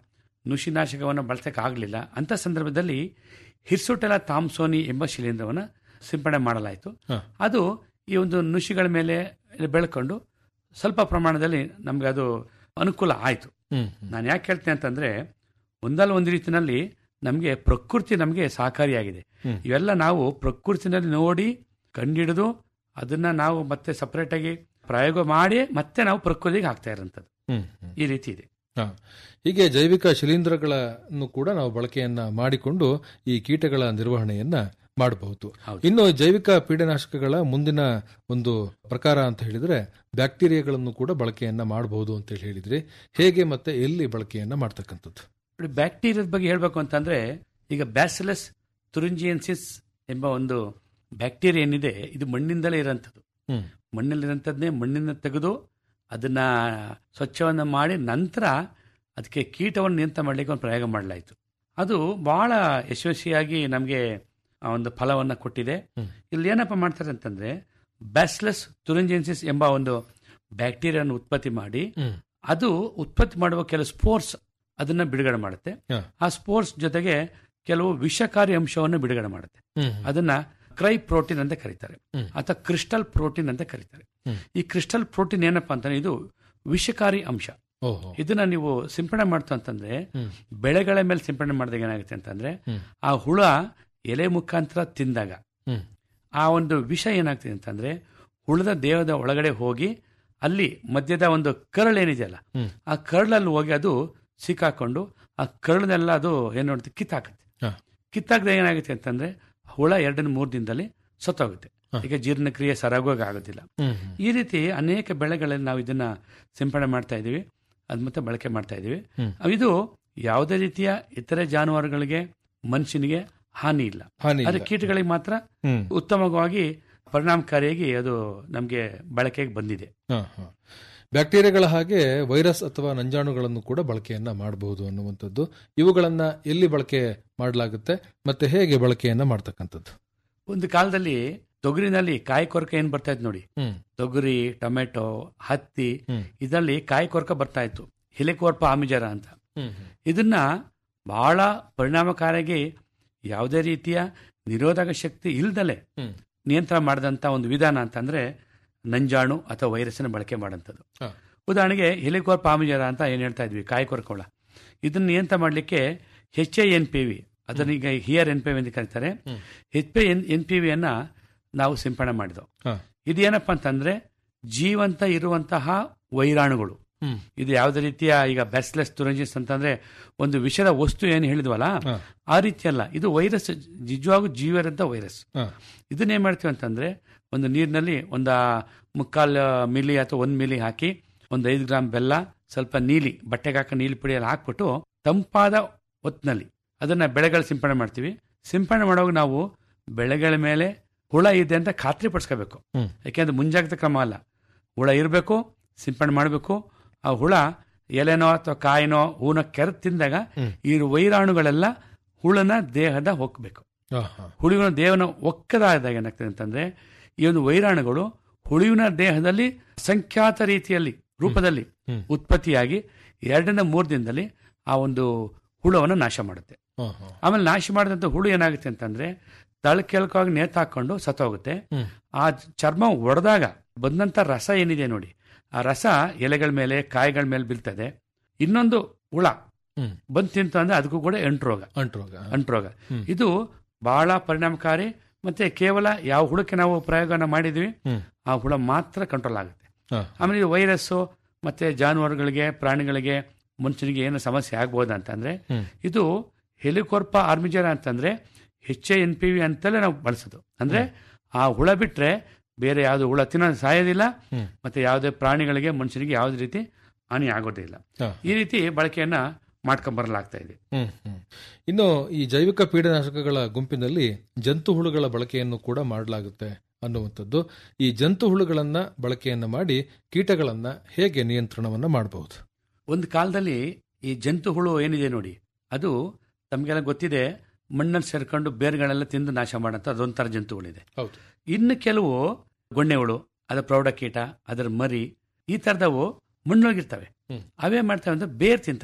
ನುಷಿನಾಶಕವನ್ನು ಬಳಸಕ್ಕೆ ಆಗಲಿಲ್ಲ ಅಂತ ಸಂದರ್ಭದಲ್ಲಿ ಹಿರ್ಸುಟೆಲ ಥಾಮ್ಸೋನಿ ಎಂಬ ಶಿಲೀಂಧ್ರವನ್ನು ಸಿಂಪಡಣೆ ಮಾಡಲಾಯಿತು ಹ. ಅದು ಈ ಒಂದು ನುಷಿಗಳ ಮೇಲೆ ಬೆಳ್ಕೊಂಡು ಸ್ವಲ್ಪ ಪ್ರಮಾಣದಲ್ಲಿ ನಮ್ಗೆ ಅದು ಅನುಕೂಲ ಆಯಿತು ಹ್ಮ್ ನಾನು ಯಾಕೆ ಹೇಳ್ತೇನೆ ಅಂತಂದ್ರೆ ಒಂದಲ್ಲ ಒಂದು ರೀತಿನಲ್ಲಿ ನಮಗೆ ಪ್ರಕೃತಿ ನಮಗೆ ಸಹಕಾರಿಯಾಗಿದೆ ಹ್ಮ್. ಇವೆಲ್ಲ ನಾವು ಪ್ರಕೃತಿನಲ್ಲಿ ನೋಡಿ ಕಂಡಿಡಿದು ಅದನ್ನ ನಾವು ಮತ್ತೆ ಸಪರೇಟ್ ಆಗಿ ಪ್ರಯೋಗ ಮಾಡಿ ಮತ್ತೆ ನಾವು ಪ್ರಕೃತಿಗೆ ಹಾಕ್ತಾ ಇರೋಂಥದ್ದು ಹ್ಮ್ ಹ್ಮ್ ಈ ರೀತಿ ಇದೆ ಹಾ. ಹೀಗೆ ಜೈವಿಕ ಶಿಲೀಂಧ್ರಗಳನ್ನು ಕೂಡ ನಾವು ಬಳಕೆಯನ್ನ ಮಾಡಿಕೊಂಡು ಈ ಕೀಟಗಳ ನಿರ್ವಹಣೆಯನ್ನ ಮಾಡಬಹುದು ಹೌದು. ಇನ್ನು ಜೈವಿಕ ಪೀಡನಾಶಕಗಳ ಮುಂದಿನ ಒಂದು ಪ್ರಕಾರ ಅಂತ ಹೇಳಿದ್ರೆ ಬ್ಯಾಕ್ಟೀರಿಯಾಗಳನ್ನು ಕೂಡ ಬಳಕೆಯನ್ನ ಮಾಡಬಹುದು ಅಂತ ಹೇಳಿ ಹೇಳಿದ್ರಿ ಹೇಗೆ ಮತ್ತೆ ಎಲ್ಲಿ ಬಳಕೆಯನ್ನ ಮಾಡ್ತಕ್ಕಂಥದ್ದು ನೋಡಿ, ಬ್ಯಾಕ್ಟೀರಿಯಾದ ಬಗ್ಗೆ ಹೇಳ್ಬೇಕು ಅಂತಂದ್ರೆ ಈಗ ಬ್ಯಾಸಿಲಸ್ ತುರಿಂಜಿಯನ್ಸಿಸ್ ಎಂಬ ಒಂದು ಬ್ಯಾಕ್ಟೀರಿಯಾ ಏನಿದೆ ಇದು ಮಣ್ಣಿಂದಲೇ ಇರೋಂಥದ್ದು ಹ್ಮ್ ಮಣ್ಣಲ್ಲಿರೋಂಥದ್ದೇ ಮಣ್ಣಿನ ತೆಗೆದು ಅದನ್ನ ಸ್ವಚ್ಛವನ್ನು ಮಾಡಿ ನಂತರ ಅದಕ್ಕೆ ಕೀಟವನ್ನು ನಿಯಂತ್ರಣ ಮಾಡಲಿಕ್ಕೆ ಒಂದು ಪ್ರಯೋಗ ಮಾಡಲಾಯಿತು ಅದು ಬಹಳ ಯಶಸ್ವಿಯಾಗಿ ನಮಗೆ ಒಂದು ಫಲವನ್ನು ಕೊಟ್ಟಿದೆ ಹ್ಮ್. ಇಲ್ಲಿ ಏನಪ್ಪ ಮಾಡ್ತಾರೆ ಅಂತಂದ್ರೆ ಬ್ಯಾಸ್ಲೆಸ್ ತುರಿಂಜೆನ್ಸಿಸ್ ಎಂಬ ಒಂದು ಬ್ಯಾಕ್ಟೀರಿಯಾವನ್ನು ಉತ್ಪತ್ತಿ ಮಾಡಿ ಹ್ಮ್ ಅದು ಉತ್ಪತ್ತಿ ಮಾಡುವ ಕೆಲವು ಸ್ಪೋರ್ಸ್ ಅದನ್ನ ಬಿಡುಗಡೆ ಮಾಡುತ್ತೆ ಹ. ಆ ಸ್ಪೋರ್ಸ್ ಜೊತೆಗೆ ಕೆಲವು ವಿಷಕಾರಿ ಅಂಶವನ್ನು ಬಿಡುಗಡೆ ಮಾಡುತ್ತೆ ಹ್ಮ್ ಅದನ್ನ ಕ್ರೈ ಪ್ರೋಟೀನ್ ಅಂತ ಕರೀತಾರೆ ಹ್ಮ್. ಅಥವಾ ಕ್ರಿಸ್ಟಲ್ ಪ್ರೋಟೀನ್ ಅಂತ ಕರೀತಾರೆ ಹ್ಮ್. ಈ ಕ್ರಿಸ್ಟಲ್ ಪ್ರೋಟೀನ್ ಏನಪ್ಪಾ ಅಂತಂದ್ರೆ ಇದು ವಿಷಕಾರಿ ಅಂಶ ಓಹೋ ಇದನ್ನ ನೀವು ಸಿಂಪಡಣೆ ಮಾಡ್ತು ಅಂತಂದ್ರೆ ಹ್ಮ್. ಬೆಳೆಗಳ ಮೇಲೆ ಸಿಂಪಡಣೆ ಮಾಡಿದಾಗ ಏನಾಗುತ್ತೆ ಅಂತಂದ್ರೆ ಹ್ಮ್. ಆ ಹುಳ ಎಲೆ ಮುಖಾಂತರ ತಿಂದಾಗ ಹ್ಮ್ ಆ ಒಂದು ವಿಷ ಏನಾಗ್ತದೆ ಅಂತಂದ್ರೆ ಹುಳದ ದೇಹದ ಒಳಗಡೆ ಹೋಗಿ ಅಲ್ಲಿ ಮಧ್ಯದ ಒಂದು ಕರಳು ಏನಿದೆಯಲ್ಲ ಹ್ಮ್. ಆ ಕರಳಲ್ಲಿ ಹೋಗಿ ಅದು ಸಿಕ್ಕಾಕೊಂಡು ಆ ಕರಳನ್ನೆಲ್ಲ ಅದು ಏನು ಮಾಡುತ್ತೆ ಕಿತ್ತಾಕತ್ತೆ ಹ. ಕಿತ್ತಾಕದ ಏನಾಗುತ್ತೆ ಅಂತಂದ್ರೆ ಹುಳ ಎರಡರಿಂದ ಮೂರು ದಿನದಲ್ಲಿ ಸತ್ತೋಗುತ್ತೆ ಹ. ಈಗ ಜೀರ್ಣಕ್ರಿಯೆ ಸರಾಗವಾಗಿ ಆಗೋದಿಲ್ಲ ಹ್ಮ್ ಹ್ಮ್ ಈ ರೀತಿ ಅನೇಕ ಬೆಳೆಗಳಲ್ಲಿ ನಾವು ಇದನ್ನ ಸಿಂಪಡಣೆ ಮಾಡ್ತಾ ಇದ್ದೀವಿ ಅದ್ ಮತ್ತೆ ಬಳಕೆ ಮಾಡ್ತಾ ಇದ್ದೀವಿ ಹ್ಮ್. ಇದು ಯಾವುದೇ ರೀತಿಯ ಇತರೆ ಜಾನುವಾರುಗಳಿಗೆ ಮನುಷ್ಯನಿಗೆ ಹಾನಿ ಇಲ್ಲ ಹಾನಿ ಆದ್ರೆ ಇಲ್ಲ. ಕೀಟಗಳಿಗೆ ಮಾತ್ರ ಹ್ಮ್ ಉತ್ತಮವಾಗಿ ಪರಿಣಾಮಕಾರಿಯಾಗಿ ಅದು ನಮಗೆ ಬಳಕೆಗೆ ಬಂದಿದೆ ಹ, ಹ. ಬ್ಯಾಕ್ಟೀರಿಯಾಗಳ ಹಾಗೆ ವೈರಸ್ ಅಥವಾ ನಂಜಾಣುಗಳನ್ನು ಕೂಡ ಬಳಕೆಯನ್ನ ಮಾಡಬಹುದು ಅನ್ನುವಂಥದ್ದು ಇವುಗಳನ್ನ ಎಲ್ಲಿ ಬಳಕೆ ಮಾಡಲಾಗುತ್ತೆ ಮತ್ತೆ ಹೇಗೆ ಬಳಕೆಯನ್ನ ಮಾಡ್ತಕ್ಕಂಥದ್ದು ಒಂದು ಕಾಲದಲ್ಲಿ ತೊಗರಿನಲ್ಲಿ ಕಾಯಿ ಕೊರಕ ಏನ್ ಬರ್ತಾ ಇತ್ತು ನೋಡಿ ಹ್ಮ್ ತೊಗರಿ ಟೊಮೆಟೊ ಹತ್ತಿ ಹ್ಮ್. ಇದರಲ್ಲಿ ಕಾಯಿ ಕೊರಕ ಬರ್ತಾ ಇತ್ತು ಹಿಲೆಕೋರ್ಪ ಆಮಿಜರ ಅಂತ ಹ್ಮ್ ಇದನ್ನ ಬಹಳ ಪರಿಣಾಮಕಾರಿಯಾಗಿ ಯಾವುದೇ ರೀತಿಯ ನಿರೋಧಕ ಶಕ್ತಿ ಇಲ್ದಲೆ ಹ್ಮ್. ನಿಯಂತ್ರಣ ಮಾಡಿದಂಥ ಒಂದು ವಿಧಾನ ಅಂತಂದ್ರೆ ನಂಜಾಣು ಅಥವಾ ವೈರಸ್ನ ಬಳಕೆ ಮಾಡೋಂಥದ್ದು ಹ. ಉದಾಹರಣೆಗೆ ಹೆಲಿಕೋರ್ ಪಾಮಿಜರ ಅಂತ ಏನು ಹೇಳ್ತಾ ಇದ್ವಿ ಕಾಯಿ ಕೊರಕೋಳ ಇದನ್ನ ನಿಯಂತ್ರಣ ಮಾಡಲಿಕ್ಕೆ H A N P V ಅದನ್ನ ಈಗ ಹಿಯರ್ ಎನ್ ಪಿ ವಿ ಅಂತ ಕರೀತಾರೆ ಹ್ಮ್. H P N N P ವಿಯನ್ನ ನಾವು ಸಿಂಪಡಣೆ ಮಾಡಿದೆವು ಹ. ಇದೇನಪ್ಪ ಅಂತಂದ್ರೆ ಜೀವಂತ ಇರುವಂತಹ ವೈರಾಣುಗಳು ಹ್ಮ್ ಇದು ಯಾವುದೇ ರೀತಿಯ ಈಗ ಬ್ಯಾಸ್ಲೆಸ್ ತುರಂಜಿಸ್ ಅಂತಂದ್ರೆ ಒಂದು ವಿಷದ ವಸ್ತು ಏನು ಹೇಳಿದ್ವಲ್ಲ ಹ. ಆ ರೀತಿ ಅಲ್ಲ ಇದು ವೈರಸ್ ನಿಜವಾಗೂ ಜೀವರಂತ ವೈರಸ್ ಹ. ಇದನ್ನ ಏನ್ ಮಾಡ್ತೀವಿ ಅಂತಂದ್ರೆ ಒಂದು ನೀರಿನಲ್ಲಿ ಒಂದು ಮುಕ್ಕಾಲ್ ಮಿಲಿ ಅಥವಾ ಒಂದು ಮಿಲಿ ಹಾಕಿ ಒಂದು ಐದು ಗ್ರಾಮ್ ಬೆಲ್ಲ ಸ್ವಲ್ಪ ನೀಲಿ ಬಟ್ಟೆಗೆ ಹಾಕೋ ನೀಲಿ ಪುಡಿಯಲ್ಲಿ ಹಾಕ್ಬಿಟ್ಟು ತಂಪಾದ ಹೊತ್ತಿನಲ್ಲಿ ಅದನ್ನ ಬೆಳೆಗಳು ಸಿಂಪಡಣೆ ಮಾಡ್ತೀವಿ ಸಿಂಪಡಣೆ ಮಾಡುವಾಗ ನಾವು ಬೆಳೆಗಳ ಮೇಲೆ ಹುಳ ಇದೆ ಅಂತ ಖಾತ್ರಿ ಪಡಿಸ್ಕೋಬೇಕು ಹ್ಮ್. ಯಾಕೆಂದ್ರೆ ಮುಂಜಾಗ್ರತಾ ಕ್ರಮ ಅಲ್ಲ ಹುಳ ಇರಬೇಕು ಸಿಂಪಡಣೆ ಮಾಡಬೇಕು ಆ ಹುಳ ಎಲೆನೋ ಅಥವಾ ಕಾಯಿನೋ ಹೂನ ಕೆರೆದು ತಿಂದಾಗ ಹ್ಮ್. ಈ ವೈರಾಣುಗಳೆಲ್ಲ ಹುಳನ ದೇಹದ ಹೋಗ್ಬೇಕು ಹ, ಹ. ಹುಳುವಿನ ದೇಹನ ಒಕ್ಕದಾದಾಗ ಏನಾಗ್ತದೆ ಅಂತಂದ್ರೆ ಈ ಒಂದು ವೈರಾಣುಗಳು ಹುಳುವಿನ ದೇಹದಲ್ಲಿ ಸಂಖ್ಯಾತ ರೀತಿಯಲ್ಲಿ ರೂಪದಲ್ಲಿ ಹ್ಮ್. ಉತ್ಪತ್ತಿಯಾಗಿ ಎರಡರಿಂದ ಮೂರು ದಿನದಲ್ಲಿ ಆ ಒಂದು ಹುಳವನ್ನು ನಾಶ ಮಾಡುತ್ತೆ ಹ, ಹ. ಆಮೇಲೆ ನಾಶ ಮಾಡಿದಂಥ ಹುಳು ಏನಾಗುತ್ತೆ ಅಂತಂದ್ರೆ ತಳಕೆಳಕವಾಗಿ ನೇತಾಕೊಂಡು ಸತ್ತೋಗುತ್ತೆ ಹ್ಮ್. ಆ ಚರ್ಮ ಒಡೆದಾಗ ಬಂದಂತ ರಸ ಏನಿದೆ ನೋಡಿ ಆ ರಸ ಎಲೆಗಳ ಮೇಲೆ ಕಾಯಿಗಳ ಮೇಲೆ ಬೀಳ್ತದೆ ಇನ್ನೊಂದು ಹುಳ ಹ್ಮ್. ಬಂದು ತಿಂತು ಅಂದ್ರೆ ಅದಕ್ಕೂ ಕೂಡ ಎಂಟು ರೋಗ ಅಂಟ್ರೋಗ ಅಂಟ್ರೋಗ ಹ್ಮ್. ಇದು ಬಹಳ ಪರಿಣಾಮಕಾರಿ ಮತ್ತೆ ಕೇವಲ ಯಾವ ಹುಳಕ್ಕೆ ನಾವು ಪ್ರಯೋಗನ ಮಾಡಿದ್ವಿ ಹ್ಮ್. ಆ ಹುಳ ಮಾತ್ರ ಕಂಟ್ರೋಲ್ ಆಗುತ್ತೆ ಹ. ಆಮೇಲೆ ಇದು ವೈರಸ್ಸು ಮತ್ತೆ ಜಾನುವಾರುಗಳಿಗೆ ಪ್ರಾಣಿಗಳಿಗೆ ಮನುಷ್ಯನಿಗೆ ಏನು ಸಮಸ್ಯೆ ಆಗ್ಬೋದು ಅಂತಂದ್ರೆ ಹ್ಮ್. ಇದು ಹೆಲಿಕೋರ್ಪ ಆರ್ಮಿಜರ ಅಂತಂದ್ರೆ ಹೆಚ್ ಎನ್ ಪಿ ವಿ ಅಂತಲೇ ನಾವು ಬಳಸೋದು ಅಂದ್ರೆ ಆ ಹುಳ ಬಿಟ್ರೆ ಬೇರೆ ಯಾವುದು ಹುಳ ತಿನ್ನೋ ಸಾಯೋದಿಲ್ಲ ಹ್ಮ್. ಮತ್ತೆ ಯಾವುದೇ ಪ್ರಾಣಿಗಳಿಗೆ ಮನುಷ್ಯನಿಗೆ ಯಾವುದೇ ರೀತಿ ಹಾನಿ ಆಗೋದಿಲ್ಲ ಹ. ಈ ರೀತಿ ಬಳಕೆಯನ್ನ ಮಾಡ್ಕೊಂಡ್ ಬರಲಾಗ್ತಾ ಇದೆ ಹ್ಮ್, ಹ್ಮ್. ಇನ್ನು ಈ ಜೈವಿಕ ಪೀಡನಾಶಕಗಳ ಗುಂಪಿನಲ್ಲಿ ಜಂತು ಹುಳುಗಳ ಬಳಕೆಯನ್ನು ಕೂಡ ಮಾಡಲಾಗುತ್ತೆ ಅನ್ನುವಂಥದ್ದು ಈ ಜಂತು ಹುಳುಗಳನ್ನ ಬಳಕೆಯನ್ನ ಮಾಡಿ ಕೀಟಗಳನ್ನ ಹೇಗೆ ನಿಯಂತ್ರಣವನ್ನ ಮಾಡಬಹುದು ಒಂದು ಕಾಲದಲ್ಲಿ ಈ ಜಂತು ಹುಳು ಏನಿದೆ ನೋಡಿ ಅದು ತಮಗೆಲ್ಲ ಗೊತ್ತಿದೆ ಮಣ್ಣಲ್ಲಿ ಸೇರ್ಕೊಂಡು ಬೇರುಗಳೆಲ್ಲ ತಿಂದು ನಾಶ ಮಾಡಂತ ಅದೊಂಥರ ಜಂತುಗಳಿದೆ ಹೌದು ಇನ್ನು ಕೆಲವು ಗೊಣ್ಣೆ ಹುಳು ಅದರ ಪ್ರೌಢಕೀಟ ಅದರ ಮರಿ ಈ ತರದವು ಮಣ್ಣೊಳಗಿರ್ತವೆ ಹ್ಮ್. ಅವೇ ಮಾಡ್ತವೆ ಅಂದ್ರೆ ಬೇರ್ ತಿಂತವೆ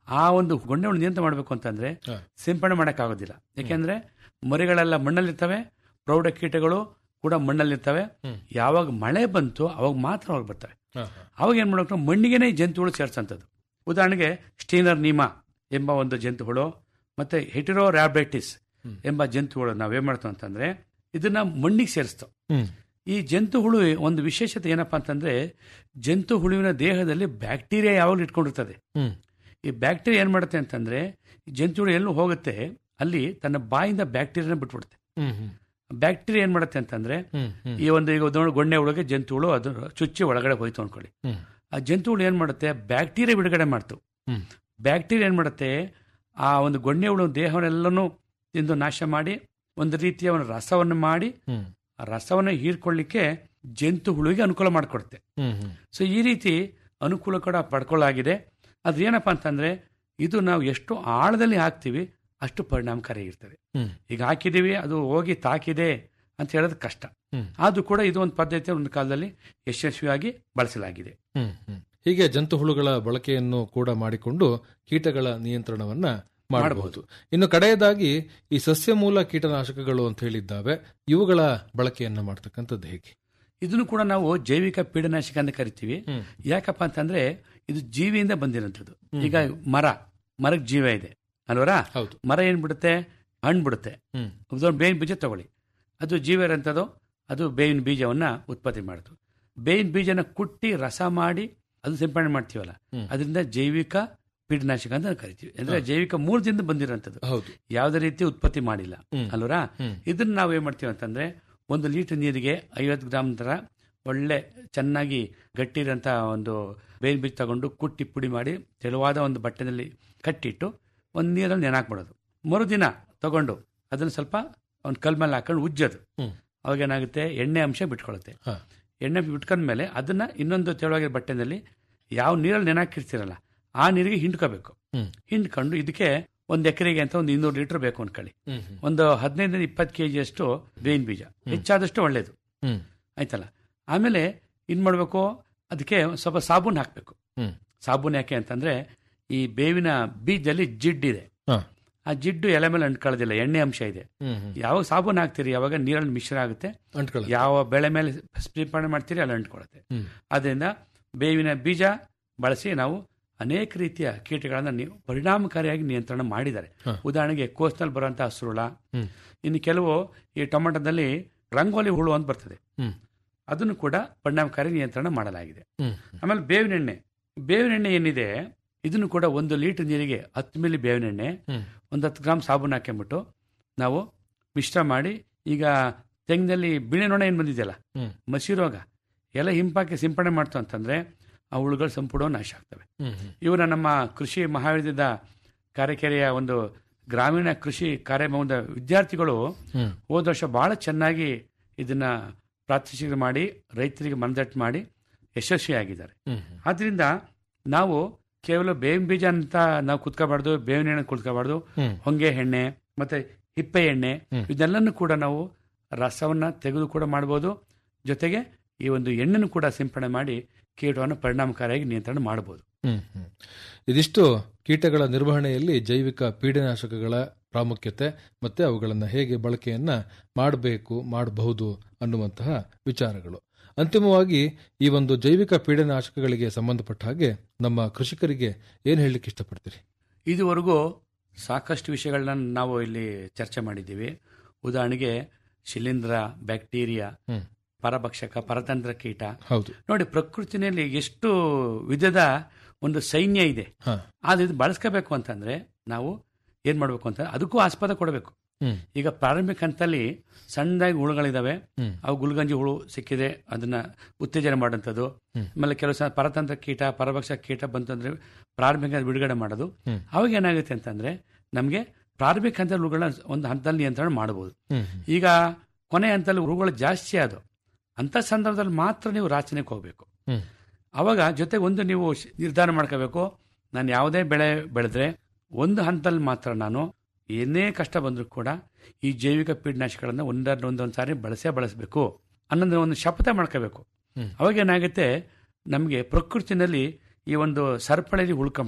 ಆ ಒಂದು ಗೊಂಡೆ ಹುಳು ನಿಯಂತ್ರಣ ಮಾಡಬೇಕು ಅಂತಂದ್ರೆ ಹ. ಸಿಂಪಡಣೆ ಮಾಡೋಕ್ಕಾಗೋದಿಲ್ಲ ಯಾಕೆಂದ್ರೆ ಮರಿಗಳೆಲ್ಲ ಮಣ್ಣಲ್ಲಿರ್ತವೆ ಪ್ರೌಢ ಕೀಟಗಳು ಕೂಡ ಮಣ್ಣಲ್ಲಿರ್ತವೆ ಹ್ಮ್. ಯಾವಾಗ ಮಳೆ ಬಂತು ಅವಾಗ ಮಾತ್ರ ಅವಾಗ ಬರ್ತವೆ ಹ, ಹ. ಅವಾಗ ಏನ್ ಮಾಡಬೇಕು ಮಣ್ಣಿಗೆನೇ ಜಂತುಹುಳು ಸೇರ್ಸಂಥದ್ದು ಉದಾಹರಣೆಗೆ ಸ್ಟೀನರ್ ನೀಮಾ ಎಂಬ ಒಂದು ಜಂತುಹುಳು ಮತ್ತೆ ಹೆಟಿರೋ ರ್ಯಾಬ್ರೈಟಿಸ್ ಹ್ಮ್. ಎಂಬ ಜಂತುಹುಳು ನಾವೇನ್ ಮಾಡ್ತಾವ ಅಂತಂದ್ರೆ ಇದನ್ನ ಮಣ್ಣಿಗೆ ಸೇರಿಸ್ತಾವ ಹ್ಮ್. ಈ ಜಂತು ಹುಳು ಒಂದು ವಿಶೇಷತೆ ಏನಪ್ಪಾ ಅಂತಂದ್ರೆ ಜಂತು ಹುಳುವಿನ ದೇಹದಲ್ಲಿ ಬ್ಯಾಕ್ಟೀರಿಯಾ ಯಾವಾಗಲೂ ಇಟ್ಕೊಂಡಿರ್ತದೆ ಹ್ಮ್. ಈ ಬ್ಯಾಕ್ಟೀರಿಯಾ ಏನ್ ಮಾಡುತ್ತೆ ಅಂತಂದ್ರೆ ಈ ಜಂತು ಹುಳು ಎಲ್ಲೂ ಹೋಗುತ್ತೆ ಅಲ್ಲಿ ತನ್ನ ಬಾಯಿಂದ ಬ್ಯಾಕ್ಟೀರಿಯಾನ ಬಿಟ್ಬಿಡುತ್ತೆ ಹ್ಮ್, ಹ್ಮ್. ಬ್ಯಾಕ್ಟೀರಿಯಾ ಏನ್ ಮಾಡುತ್ತೆ ಅಂತಂದ್ರೆ ಹ್ಮ್, ಹ್ಮ್. ಈ ಒಂದು ಈಗ ಉದಾಹರಣೆ ಗೊಣ್ಣೆ ಒಳಗೆ ಜಂತು ಹುಳು ಅದು ಚುಚ್ಚಿ ಒಳಗಡೆ ಹೋಯ್ತು ಅನ್ಕೊಳ್ಳಿ ಹ್ಮ್. ಆ ಜಂತು ಹುಳು ಏನ್ ಮಾಡುತ್ತೆ ಬ್ಯಾಕ್ಟೀರಿಯಾ ಬಿಡುಗಡೆ ಮಾಡ್ತು ಹ್ಮ್. ಬ್ಯಾಕ್ಟೀರಿಯಾ ಏನ್ ಮಾಡುತ್ತೆ ಆ ಒಂದು ಗೊಣ್ಣೆ ಹುಳು ದೇಹವನ್ನೆಲ್ಲನೂ ತಿಂದು ನಾಶ ಮಾಡಿ ಒಂದು ರೀತಿಯ ಒಂದು ರಸವನ್ನು ಮಾಡಿ ಹ್ಮ್. ಆ ರಸವನ್ನು ಹೀರ್ಕೊಳ್ಳಿಕ್ಕೆ ಜಂತು ಹುಳುವಿಗೆ ಅನುಕೂಲ ಮಾಡಿಕೊಡುತ್ತೆ ಹ್ಮ್, ಹ್ಮ್. ಸೊ ಈ ರೀತಿ ಅನುಕೂಲ ಕೂಡ ಪಡ್ಕೊಳ್ಳಾಗಿದೆ ಅದು ಏನಪ್ಪಾ ಅಂತಂದ್ರೆ ಇದು ನಾವು ಎಷ್ಟು ಆಳದಲ್ಲಿ ಹಾಕ್ತೀವಿ ಅಷ್ಟು ಪರಿಣಾಮಕಾರಿಯಾಗಿರ್ತದೆ ಹ್ಮ್. ಈಗ ಹಾಕಿದೀವಿ ಅದು ಹೋಗಿ ತಾಕಿದೆ ಅಂತ ಹೇಳೋದು ಕಷ್ಟ ಹ್ಮ್. ಆದ್ರೂ ಕೂಡ ಇದು ಒಂದು ಪದ್ಧತಿ ಒಂದು ಕಾಲದಲ್ಲಿ ಯಶಸ್ವಿಯಾಗಿ ಬಳಸಲಾಗಿದೆ ಹ್ಮ್, ಹ್ಮ್. ಹೀಗೆ ಜಂತು ಹುಳುಗಳ ಬಳಕೆಯನ್ನು ಕೂಡ ಮಾಡಿಕೊಂಡು ಕೀಟಗಳ ನಿಯಂತ್ರಣವನ್ನ ಮಾಡಬಹುದು ಇನ್ನು ಕಡೆಯದಾಗಿ ಈ ಸಸ್ಯ ಮೂಲ ಕೀಟನಾಶಕಗಳು ಅಂತ ಹೇಳಿದ್ದಾವೆ ಇವುಗಳ ಬಳಕೆಯನ್ನ ಮಾಡ್ತಕ್ಕಂಥದ್ದು ಹೇಗೆ ಇದನ್ನು ಕೂಡ ನಾವು ಜೈವಿಕ ಪೀಡನಾಶಕ ಅಂತ ಕರಿತೀವಿ ಹ್ಮ್. ಯಾಕಪ್ಪ ಅಂತಂದ್ರೆ ಇದು ಜೀವಿಯಿಂದ ಬಂದಿರೋಂಥದ್ದು ಈಗ ಮರ ಮರಕ್ಕೆ ಜೀವ ಇದೆ ಅಲ್ವರಾ ಹೌದು ಮರ ಏನ್ ಬಿಡುತ್ತೆ ಹಣ್ಣು ಬಿಡುತ್ತೆ ಹ್ಮ್. ಉದಾಹರಣೆ ಬೇವಿನ ಬೀಜ ತಗೊಳ್ಳಿ ಅದು ಜೀವ ಇರೋಂಥದ್ದು ಅದು ಬೇವಿನ ಬೀಜವನ್ನ ಉತ್ಪತ್ತಿ ಮಾಡಿತು ಬೇವಿನ ಬೀಜನ ಕುಟ್ಟಿ ರಸ ಮಾಡಿ ಅದು ಸಿಂಪಡಣೆ ಮಾಡ್ತೀವಲ್ಲ ಹ್ಮ್. ಅದರಿಂದ ಜೈವಿಕ ಪೀಡನಾಶಕ ಅಂತ ಕರಿತೀವಿ ಅಂದ್ರೆ ಜೈವಿಕ ಮೂಲದಿಂದ ಬಂದಿರೋಂಥದ್ದು ಹೌದು ಯಾವುದೇ ರೀತಿ ಉತ್ಪತ್ತಿ ಮಾಡಿಲ್ಲ ಹ್ಮ್. ಅಲ್ವರಾ ಹ್ಮ್. ಇದನ್ನ ನಾವು ಏನ್ ಮಾಡ್ತೀವಿ ಅಂತಂದ್ರೆ ಒಂದು ಲೀಟರ್ ನೀರಿಗೆ ಐವತ್ತು ಗ್ರಾಮ್ ತರ ಒಳ್ಳೆ ಚೆನ್ನಾಗಿ ಗಟ್ಟಿ ಇರೋಂಥ ಒಂದು ಬೇವಿನ ಬೀಜ ತಗೊಂಡು ಕುಟ್ಟಿ ಪುಡಿ ಮಾಡಿ ತೆಳುವಾದ ಒಂದು ಬಟ್ಟೆನಲ್ಲಿ ಕಟ್ಟಿಟ್ಟು ಒಂದು ನೀರಲ್ಲಿ ನೆನಾಕ್ಬಿಡೋದು ಮರುದಿನ ತಗೊಂಡು ಅದನ್ನ ಸ್ವಲ್ಪ ಒಂದು ಕಲ್ ಮೇಲೆ ಹಾಕೊಂಡು ಉಜ್ಜೋದು ಹ್ಮ್. ಅವಾಗ ಏನಾಗುತ್ತೆ ಎಣ್ಣೆ ಅಂಶ ಬಿಟ್ಕೊಳ್ಳುತ್ತೆ ಹ. ಎಣ್ಣೆ ಬಿಟ್ಕೊಂಡ್ಮೇಲೆ ಅದನ್ನ ಇನ್ನೊಂದು ತೆಳುವಾಗಿರೋ ಬಟ್ಟೆನಲ್ಲಿ ಯಾವ ನೀರಲ್ಲಿ ನೆನಾಕಿರ್ತೀರಲ್ಲ ಆ ನೀರಿಗೆ ಹಿಂಡ್ಕೋಬೇಕು ಹ್ಮ್. ಹಿಂಡ್ಕೊಂಡು ಇದಕ್ಕೆ ಒಂದು ಎಕರೆಗೆ ಅಂತ ಒಂದು ಇನ್ನೂರು ಲೀಟರ್ ಬೇಕು ಅನ್ಕೊಳ್ಳಿ ಹ್ಮ್, ಹ್ಮ್. ಒಂದು ಹದಿನೈದರಿಂದ ಇಪ್ಪತ್ತು ಕೆ ಜಿಯಷ್ಟು ಬೇವಿನ ಬೀಜ ಹೆಚ್ಚಾದಷ್ಟು ಒಳ್ಳೇದು ಹ್ಮ್. ಆಯ್ತಲ್ಲ ಆಮೇಲೆ ಇನ್ ಮಾಡಬೇಕು ಅದಕ್ಕೆ ಸ್ವಲ್ಪ ಸಾಬೂನು ಹಾಕಬೇಕು ಹ್ಮ್. ಸಾಬೂನು ಯಾಕೆ ಅಂತಂದ್ರೆ ಈ ಬೇವಿನ ಬೀಜದಲ್ಲಿ ಜಿಡ್ಡಿದೆ ಹ. ಆ ಜಿಡ್ಡು ಎಲೆ ಮೇಲೆ ಅಂಟ್ಕೊಳ್ಳೋದಿಲ್ಲ ಎಣ್ಣೆ ಅಂಶ ಇದೆ ಹ್ಮ್, ಹ್ಮ್. ಯಾವಾಗ ಸಾಬೂನು ಹಾಕ್ತೀರಿ ಯಾವಾಗ ನೀರಲ್ಲಿ ಮಿಶ್ರ ಆಗುತ್ತೆ ಅಂಟ್ಕೊಳ್ಳೋದು. ಯಾವ ಬೆಳೆ ಮೇಲೆ ಸಿಂಪಡಣೆ ಮಾಡ್ತೀರಿ ಅಲ್ಲಿ ಅಂಟ್ಕೊಳ್ಳುತ್ತೆ ಹ್ಮ್. ಅದರಿಂದ ಬೇವಿನ ಬೀಜ ಬಳಸಿ ನಾವು ಅನೇಕ ರೀತಿಯ ಕೀಟಗಳನ್ನ ನೀವು ಪರಿಣಾಮಕಾರಿಯಾಗಿ ನಿಯಂತ್ರಣ ಮಾಡಿದ್ದಾರೆ ಹ. ಉದಾಹರಣೆಗೆ ಕೋಸ್ನಲ್ಲಿ ಬರುವಂತಹ ಹಸುರುಳ ಹ್ಮ್. ಇನ್ನು ಕೆಲವು ಈ ಟೊಮೆಟೊದಲ್ಲಿ ರಂಗೋಲಿ ಹುಳು ಅಂತ ಬರ್ತದೆ ಹ್ಮ್. ಅದನ್ನು ಕೂಡ ಪರಿಣಾಮಕಾರಿ ನಿಯಂತ್ರಣ ಮಾಡಲಾಗಿದೆ ಹ್ಮ್. ಆಮೇಲೆ ಬೇವಿನ ಎಣ್ಣೆ ಬೇವಿನ ಎಣ್ಣೆ ಏನಿದೆ ಇದನ್ನು ಕೂಡ ಒಂದು ಲೀಟರ್ ನೀರಿಗೆ ಹತ್ತು ಮಿಲಿ ಬೇವಿನ ಎಣ್ಣೆ ಹ್ಮ್. ಒಂದು ಹತ್ತು ಗ್ರಾಮ್ ಸಾಬೂನು ಹಾಕೊಂಡ್ಬಿಟ್ಟು ನಾವು ಮಿಶ್ರ ಮಾಡಿ ಈಗ ತೆಂಗಿನಲ್ಲಿ ಬಿಳಿ ನೊಣ ಏನು ಬಂದಿದೆಯಲ್ಲ ಹ್ಮ್. ಮಸಿ ರೋಗ ಎಲ್ಲ ಹಿಂಪಾಕಿ ಸಿಂಪಡಣೆ ಮಾಡ್ತು ಅಂತಂದ್ರೆ ಆ ಹುಳುಗಳು ಸಂಪೂರ್ಣ ನಾಶ ಆಗ್ತವೆ ಹ್ಮ್, ಹ್ಮ್. ಇವರ ನಮ್ಮ ಕೃಷಿ ಮಹಾವಿದ್ಯಾಲಯದ ಕಾರ್ಯಕೆರೆಯ ಒಂದು ಗ್ರಾಮೀಣ ಕೃಷಿ ಕಾರ್ಯಕ್ರಮದ ವಿದ್ಯಾರ್ಥಿಗಳು ಹ್ಮ್. ಹೋದ ವರ್ಷ ಬಹಳ ಚೆನ್ನಾಗಿ ಇದನ್ನ ಪ್ರಾತ್ಯಕ್ಷಿಕೆ ಮಾಡಿ ರೈತರಿಗೆ ಮನದಟ್ಟು ಮಾಡಿ ಯಶಸ್ವಿಯಾಗಿದ್ದಾರೆ ಹ್ಮ್, ಹ್ಮ್. ಆದ್ರಿಂದ ನಾವು ಕೇವಲ ಬೇವಿನ ಬೀಜ ಅಂತ ನಾವು ಕುತ್ಕೋಬಾರ್ದು ಬೇವಿನ ಎಣ್ಣೆ ಕುತ್ಕೋಬಾರ್ದು ಹ್ಮ್. ಹೊಂಗೆ ಎಣ್ಣೆ ಮತ್ತೆ ಹಿಪ್ಪೆ ಎಣ್ಣೆ ಹ್ಮ್. ಇದೆಲ್ಲನೂ ಕೂಡ ನಾವು ರಸವನ್ನ ತೆಗೆದು ಕೂಡ ಮಾಡ್ಬೋದು ಜೊತೆಗೆ ಈ ಒಂದು ಎಣ್ಣೆನೂ ಕೂಡ ಸಿಂಪಡಣೆ ಮಾಡಿ ಕೀಟವನ್ನು ಪರಿಣಾಮಕಾರಿಯಾಗಿ ನಿಯಂತ್ರಣ ಮಾಡಬಹುದು ಹ್ಮ್, ಹ್ಮ್. ಇದಿಷ್ಟು ಕೀಟಗಳ ನಿರ್ವಹಣೆಯಲ್ಲಿ ಜೈವಿಕ ಪೀಡನಾಶಕಗಳ ಪ್ರಾಮುಖ್ಯತೆ ಮತ್ತೆ ಅವುಗಳನ್ನ ಹೇಗೆ ಬಳಕೆಯನ್ನ ಮಾಡಬೇಕು ಮಾಡಬಹುದು ಅನ್ನುವಂತಹ ವಿಚಾರಗಳು ಅಂತಿಮವಾಗಿ ಈ ಒಂದು ಜೈವಿಕ ಪೀಡನಾಶಕಗಳಿಗೆ ಸಂಬಂಧಪಟ್ಟ ಹಾಗೆ ನಮ್ಮ ಕೃಷಿಕರಿಗೆ ಏನ್ ಹೇಳಲಿಕ್ಕೆ ಇಷ್ಟಪಡ್ತೀರಿ ಇದುವರೆಗೂ ಸಾಕಷ್ಟು ವಿಷಯಗಳನ್ನ ನಾವು ಇಲ್ಲಿ ಚರ್ಚೆ ಮಾಡಿದ್ದೀವಿ ಉದಾಹರಣೆಗೆ ಶಿಲೀಂಧ್ರ ಬ್ಯಾಕ್ಟೀರಿಯಾ ಹ್ಮ್. ಪರಭಕ್ಷಕ ಪರತಂತ್ರ ಕೀಟ ಹೌದು ನೋಡಿ ಪ್ರಕೃತಿನಲ್ಲಿ ಎಷ್ಟು ವಿಧದ ಒಂದು ಸೈನ್ಯ ಇದೆ ಹಾ. ಆದ್ರೆ ಇದು ಬಳಸ್ಕೋಬೇಕು ಅಂತಂದ್ರೆ ನಾವು ಏನ್ ಮಾಡ್ಬೇಕು ಅಂತ ಅದಕ್ಕೂ ಆಸ್ಪದ ಕೊಡಬೇಕು ಹ್ಮ್. ಈಗ ಪ್ರಾರಂಭಿಕ ಹಂತದಲ್ಲಿ ಸಣ್ಣದಾಗಿ ಹುಳುಗಳಿದಾವೆ ಹ್ಮ್. ಅವು ಗುಲ್ಗಂಜಿ ಹುಳು ಸಿಕ್ಕಿದೆ ಅದನ್ನ ಉತ್ತೇಜನ ಮಾಡುವಂಥದ್ದು ಹ್ಮ್. ಆಮೇಲೆ ಕೆಲವು ಸಲ ಪರತಂತ್ರ ಕೀಟ ಪರಭಕ್ಷ ಕೀಟ ಬಂತಂದ್ರೆ ಪ್ರಾರಂಭಿಕ ಬಿಡುಗಡೆ ಮಾಡೋದು ಹ್ಮ್. ಅವಾಗ ಏನಾಗುತ್ತೆ ಅಂತಂದ್ರೆ ನಮಗೆ ಪ್ರಾರಂಭಿಕ ಹಂತದಲ್ಲಿ ಹುಳುಗಳನ್ನ ಒಂದು ಹಂತದಲ್ಲಿ ನಿಯಂತ್ರಣ ಮಾಡಬಹುದು ಹ್ಮ್, ಈಗ ಕೊನೆ ಹಂತದಲ್ಲಿ ಹುಳುಗಳು ಜಾಸ್ತಿ ಆದವು ಅಂತ ಸಂದರ್ಭದಲ್ಲಿ ಮಾತ್ರ ನೀವು ರಾಚನೆಗೆ ಹೋಗಬೇಕು ಹ್ಮ್. ಅವಾಗ ಜೊತೆಗೆ ಒಂದು ನೀವು ಶ್- ನಿರ್ಧಾರ ಮಾಡ್ಕೋಬೇಕು ನಾನು ಯಾವುದೇ ಬೆಳೆ ಬೆಳೆದ್ರೆ ಒಂದು ಹಂತದಲ್ಲಿ ಮಾತ್ರ ನಾನು ಏನೇ ಕಷ್ಟ ಬಂದರೂ ಕೂಡ ಈ ಜೈವಿಕ ಕೀಟನಾಶಕಗಳನ್ನ ಒಂದರ ಒಂದೊಂದು ಸಾರಿ ಬಳಸೇ ಬಳಸಬೇಕು ಅನ್ನೋದು ಒಂದು ಶಪಥ ಮಾಡ್ಕೋಬೇಕು ಹ್ಮ್. ಅವಾಗ ಏನಾಗುತ್ತೆ ನಮಗೆ ಪ್ರಕೃತಿನಲ್ಲಿ ಈ ಒಂದು ಸರಪಳಿಯಲ್ಲಿ ಉಳ್ಕೊಂಡ್ಬಿಡ್ತವೆ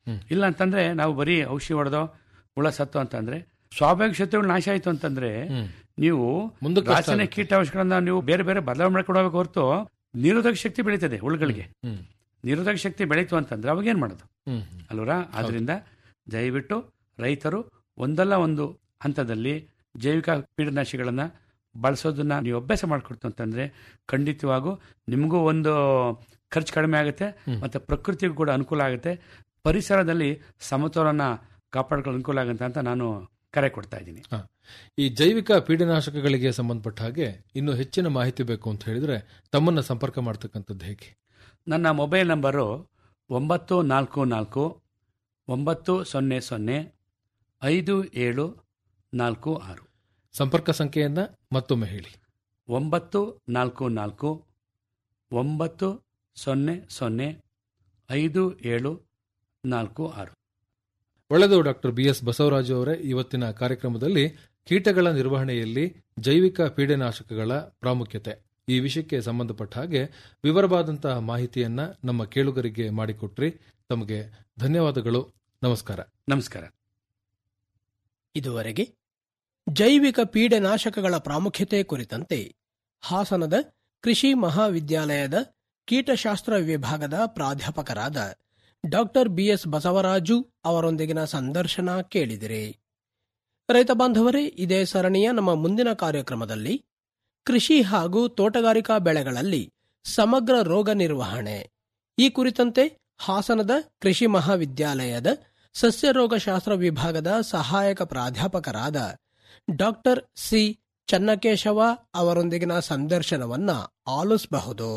ಇಲ್ಲ ಅಂತಂದ್ರೆ ನಾವು ಬರೀ ಔಷಧಿ ಹೊಡೆದೋ ಹುಳ ಸತ್ತು ಅಂತಂದ್ರೆ ಸ್ವಾಭಾವಿಕ ಶತ್ರುಗಳು ನಾಶ ಆಯ್ತು ಅಂತಂದ್ರೆ ನೀವು ಮುಂದಕ್ಕೆ ಕಷ್ಟ ರಾಸಾಯನಿಕ ಆಗುತ್ತೆ. ಕೀಟನಾಶಕಗಳನ್ನ ನೀವು ಬೇರೆ ಬೇರೆ ಬದಲಾವಣೆ ಮಾಡ್ಕೊಡಬೇಕು ಹೊರತು ನಿರೋಧಕ ಶಕ್ತಿ ಬೆಳೀತದೆ ಹುಳುಗಳಿಗೆ ಹ್ಮ್. ನಿರೋಧಕ ಶಕ್ತಿ ಬೆಳೀತು ಅಂತಂದ್ರೆ ಅವಾಗ ಏನ್ ಮಾಡೋದು ಹ್ಮ್. ಅಲ್ವರ ಆದ್ರಿಂದ ದಯವಿಟ್ಟು ರೈತರು ಒಂದಲ್ಲ ಒಂದು ಹಂತದಲ್ಲಿ ಜೈವಿಕ ಕೀಟನಾಶಿಗಳನ್ನ ಬಳಸೋದನ್ನ ನೀವು ಅಭ್ಯಾಸ ಮಾಡಿಕೊಡ್ತು ಅಂತಂದ್ರೆ ಖಂಡಿತವಾಗೂ ನಿಮಗೂ ಒಂದು ಖರ್ಚು ಕಡಿಮೆ ಆಗುತ್ತೆ ಮತ್ತೆ ಪ್ರಕೃತಿಗೂ ಕೂಡ ಅನುಕೂಲ ಆಗುತ್ತೆ ಪರಿಸರದಲ್ಲಿ ಸಮತೋಲನ ಕಾಪಾಡ್ಕೊಳ್ಳೋ ಅನುಕೂಲ ಆಗುತ್ತೆ ಅಂತ ನಾನು ಕರೆ ಕೊಡ್ತಾ ಇದ್ದೀನಿ ಹ. ಈ ಜೈವಿಕ ಪೀಡನಾಶಕಗಳಿಗೆ ಸಂಬಂಧಪಟ್ಟ ಹಾಗೆ ಇನ್ನು ಹೆಚ್ಚಿನ ಮಾಹಿತಿ ಬೇಕು ಅಂತ ಹೇಳಿದ್ರೆ ತಮ್ಮನ್ನ ಸಂಪರ್ಕ ಮಾಡ್ತಕ್ಕಂಥದ್ದು ಹೇಗೆ ನನ್ನ ಮೊಬೈಲ್ ನಂಬರು ಒಂಬತ್ತು ನಾಲ್ಕು ನಾಲ್ಕು ಒಂಬತ್ತು ಸೊನ್ನೆ ಸೊನ್ನೆ ಐದು ಏಳು ನಾಲ್ಕು ಆರು ಸಂಪರ್ಕ ಸಂಖ್ಯೆಯನ್ನ ಮತ್ತೊಮ್ಮೆ ಹೇಳಿ ಒಂಬತ್ತು ನಾಲ್ಕು ನಾಲ್ಕು ಒಂಬತ್ತು ಸೊನ್ನೆ ಸೊನ್ನೆ ಐದು ಏಳು ನಾಲ್ಕು ಆರು ಒಳ್ಳೆಯದು ಡಾಕ್ಟರ್ ಬಿ ಎಸ್ ಬಸವರಾಜು ಅವರೇ ಇವತ್ತಿನ ಕಾರ್ಯಕ್ರಮದಲ್ಲಿ ಕೀಟಗಳ ನಿರ್ವಹಣೆಯಲ್ಲಿ ಜೈವಿಕ ಪೀಡನಾಶಕಗಳ ಪ್ರಾಮುಖ್ಯತೆ ಈ ವಿಷಯಕ್ಕೆ ಸಂಬಂಧಪಟ್ಟ ಹಾಗೆ ವಿವರವಾದಂತಹ ಮಾಹಿತಿಯನ್ನ ನಮ್ಮ ಕೇಳುಗರಿಗೆ ಮಾಡಿಕೊಟ್ರಿ ತಮಗೆ ಧನ್ಯವಾದಗಳು ನಮಸ್ಕಾರ ನಮಸ್ಕಾರ ಇದುವರೆಗೆ ಜೈವಿಕ ಪೀಡನಾಶಕಗಳ ಪ್ರಾಮುಖ್ಯತೆ ಕುರಿತಂತೆ ಹಾಸನದ ಕೃಷಿ ಮಹಾವಿದ್ಯಾಲಯದ ಕೀಟಶಾಸ್ತ್ರ ವಿಭಾಗದ ಪ್ರಾಧ್ಯಾಪಕರಾದ ಡಾಕ್ಟರ್ ಬಿಎಸ್ ಬಸವರಾಜು ಅವರೊಂದಿಗಿನ ಸಂದರ್ಶನ ಕೇಳಿದಿರಿ ರೈತ ಬಾಂಧವರೇ ಇದೇ ಸರಣಿಯ ನಮ್ಮ ಮುಂದಿನ ಕಾರ್ಯಕ್ರಮದಲ್ಲಿ ಕೃಷಿ ಹಾಗೂ ತೋಟಗಾರಿಕಾ ಬೆಳೆಗಳಲ್ಲಿ ಸಮಗ್ರ ರೋಗ ನಿರ್ವಹಣೆ ಈ ಕುರಿತಂತೆ ಹಾಸನದ ಕೃಷಿ ಮಹಾವಿದ್ಯಾಲಯದ ಸಸ್ಯರೋಗಶಾಸ್ತ್ರ ವಿಭಾಗದ ಸಹಾಯಕ ಪ್ರಾಧ್ಯಾಪಕರಾದ ಡಾಕ್ಟರ್ ಸಿ ಚನ್ನಕೇಶವ ಅವರೊಂದಿಗಿನ ಸಂದರ್ಶನವನ್ನ ಆಲಿಸಬಹುದು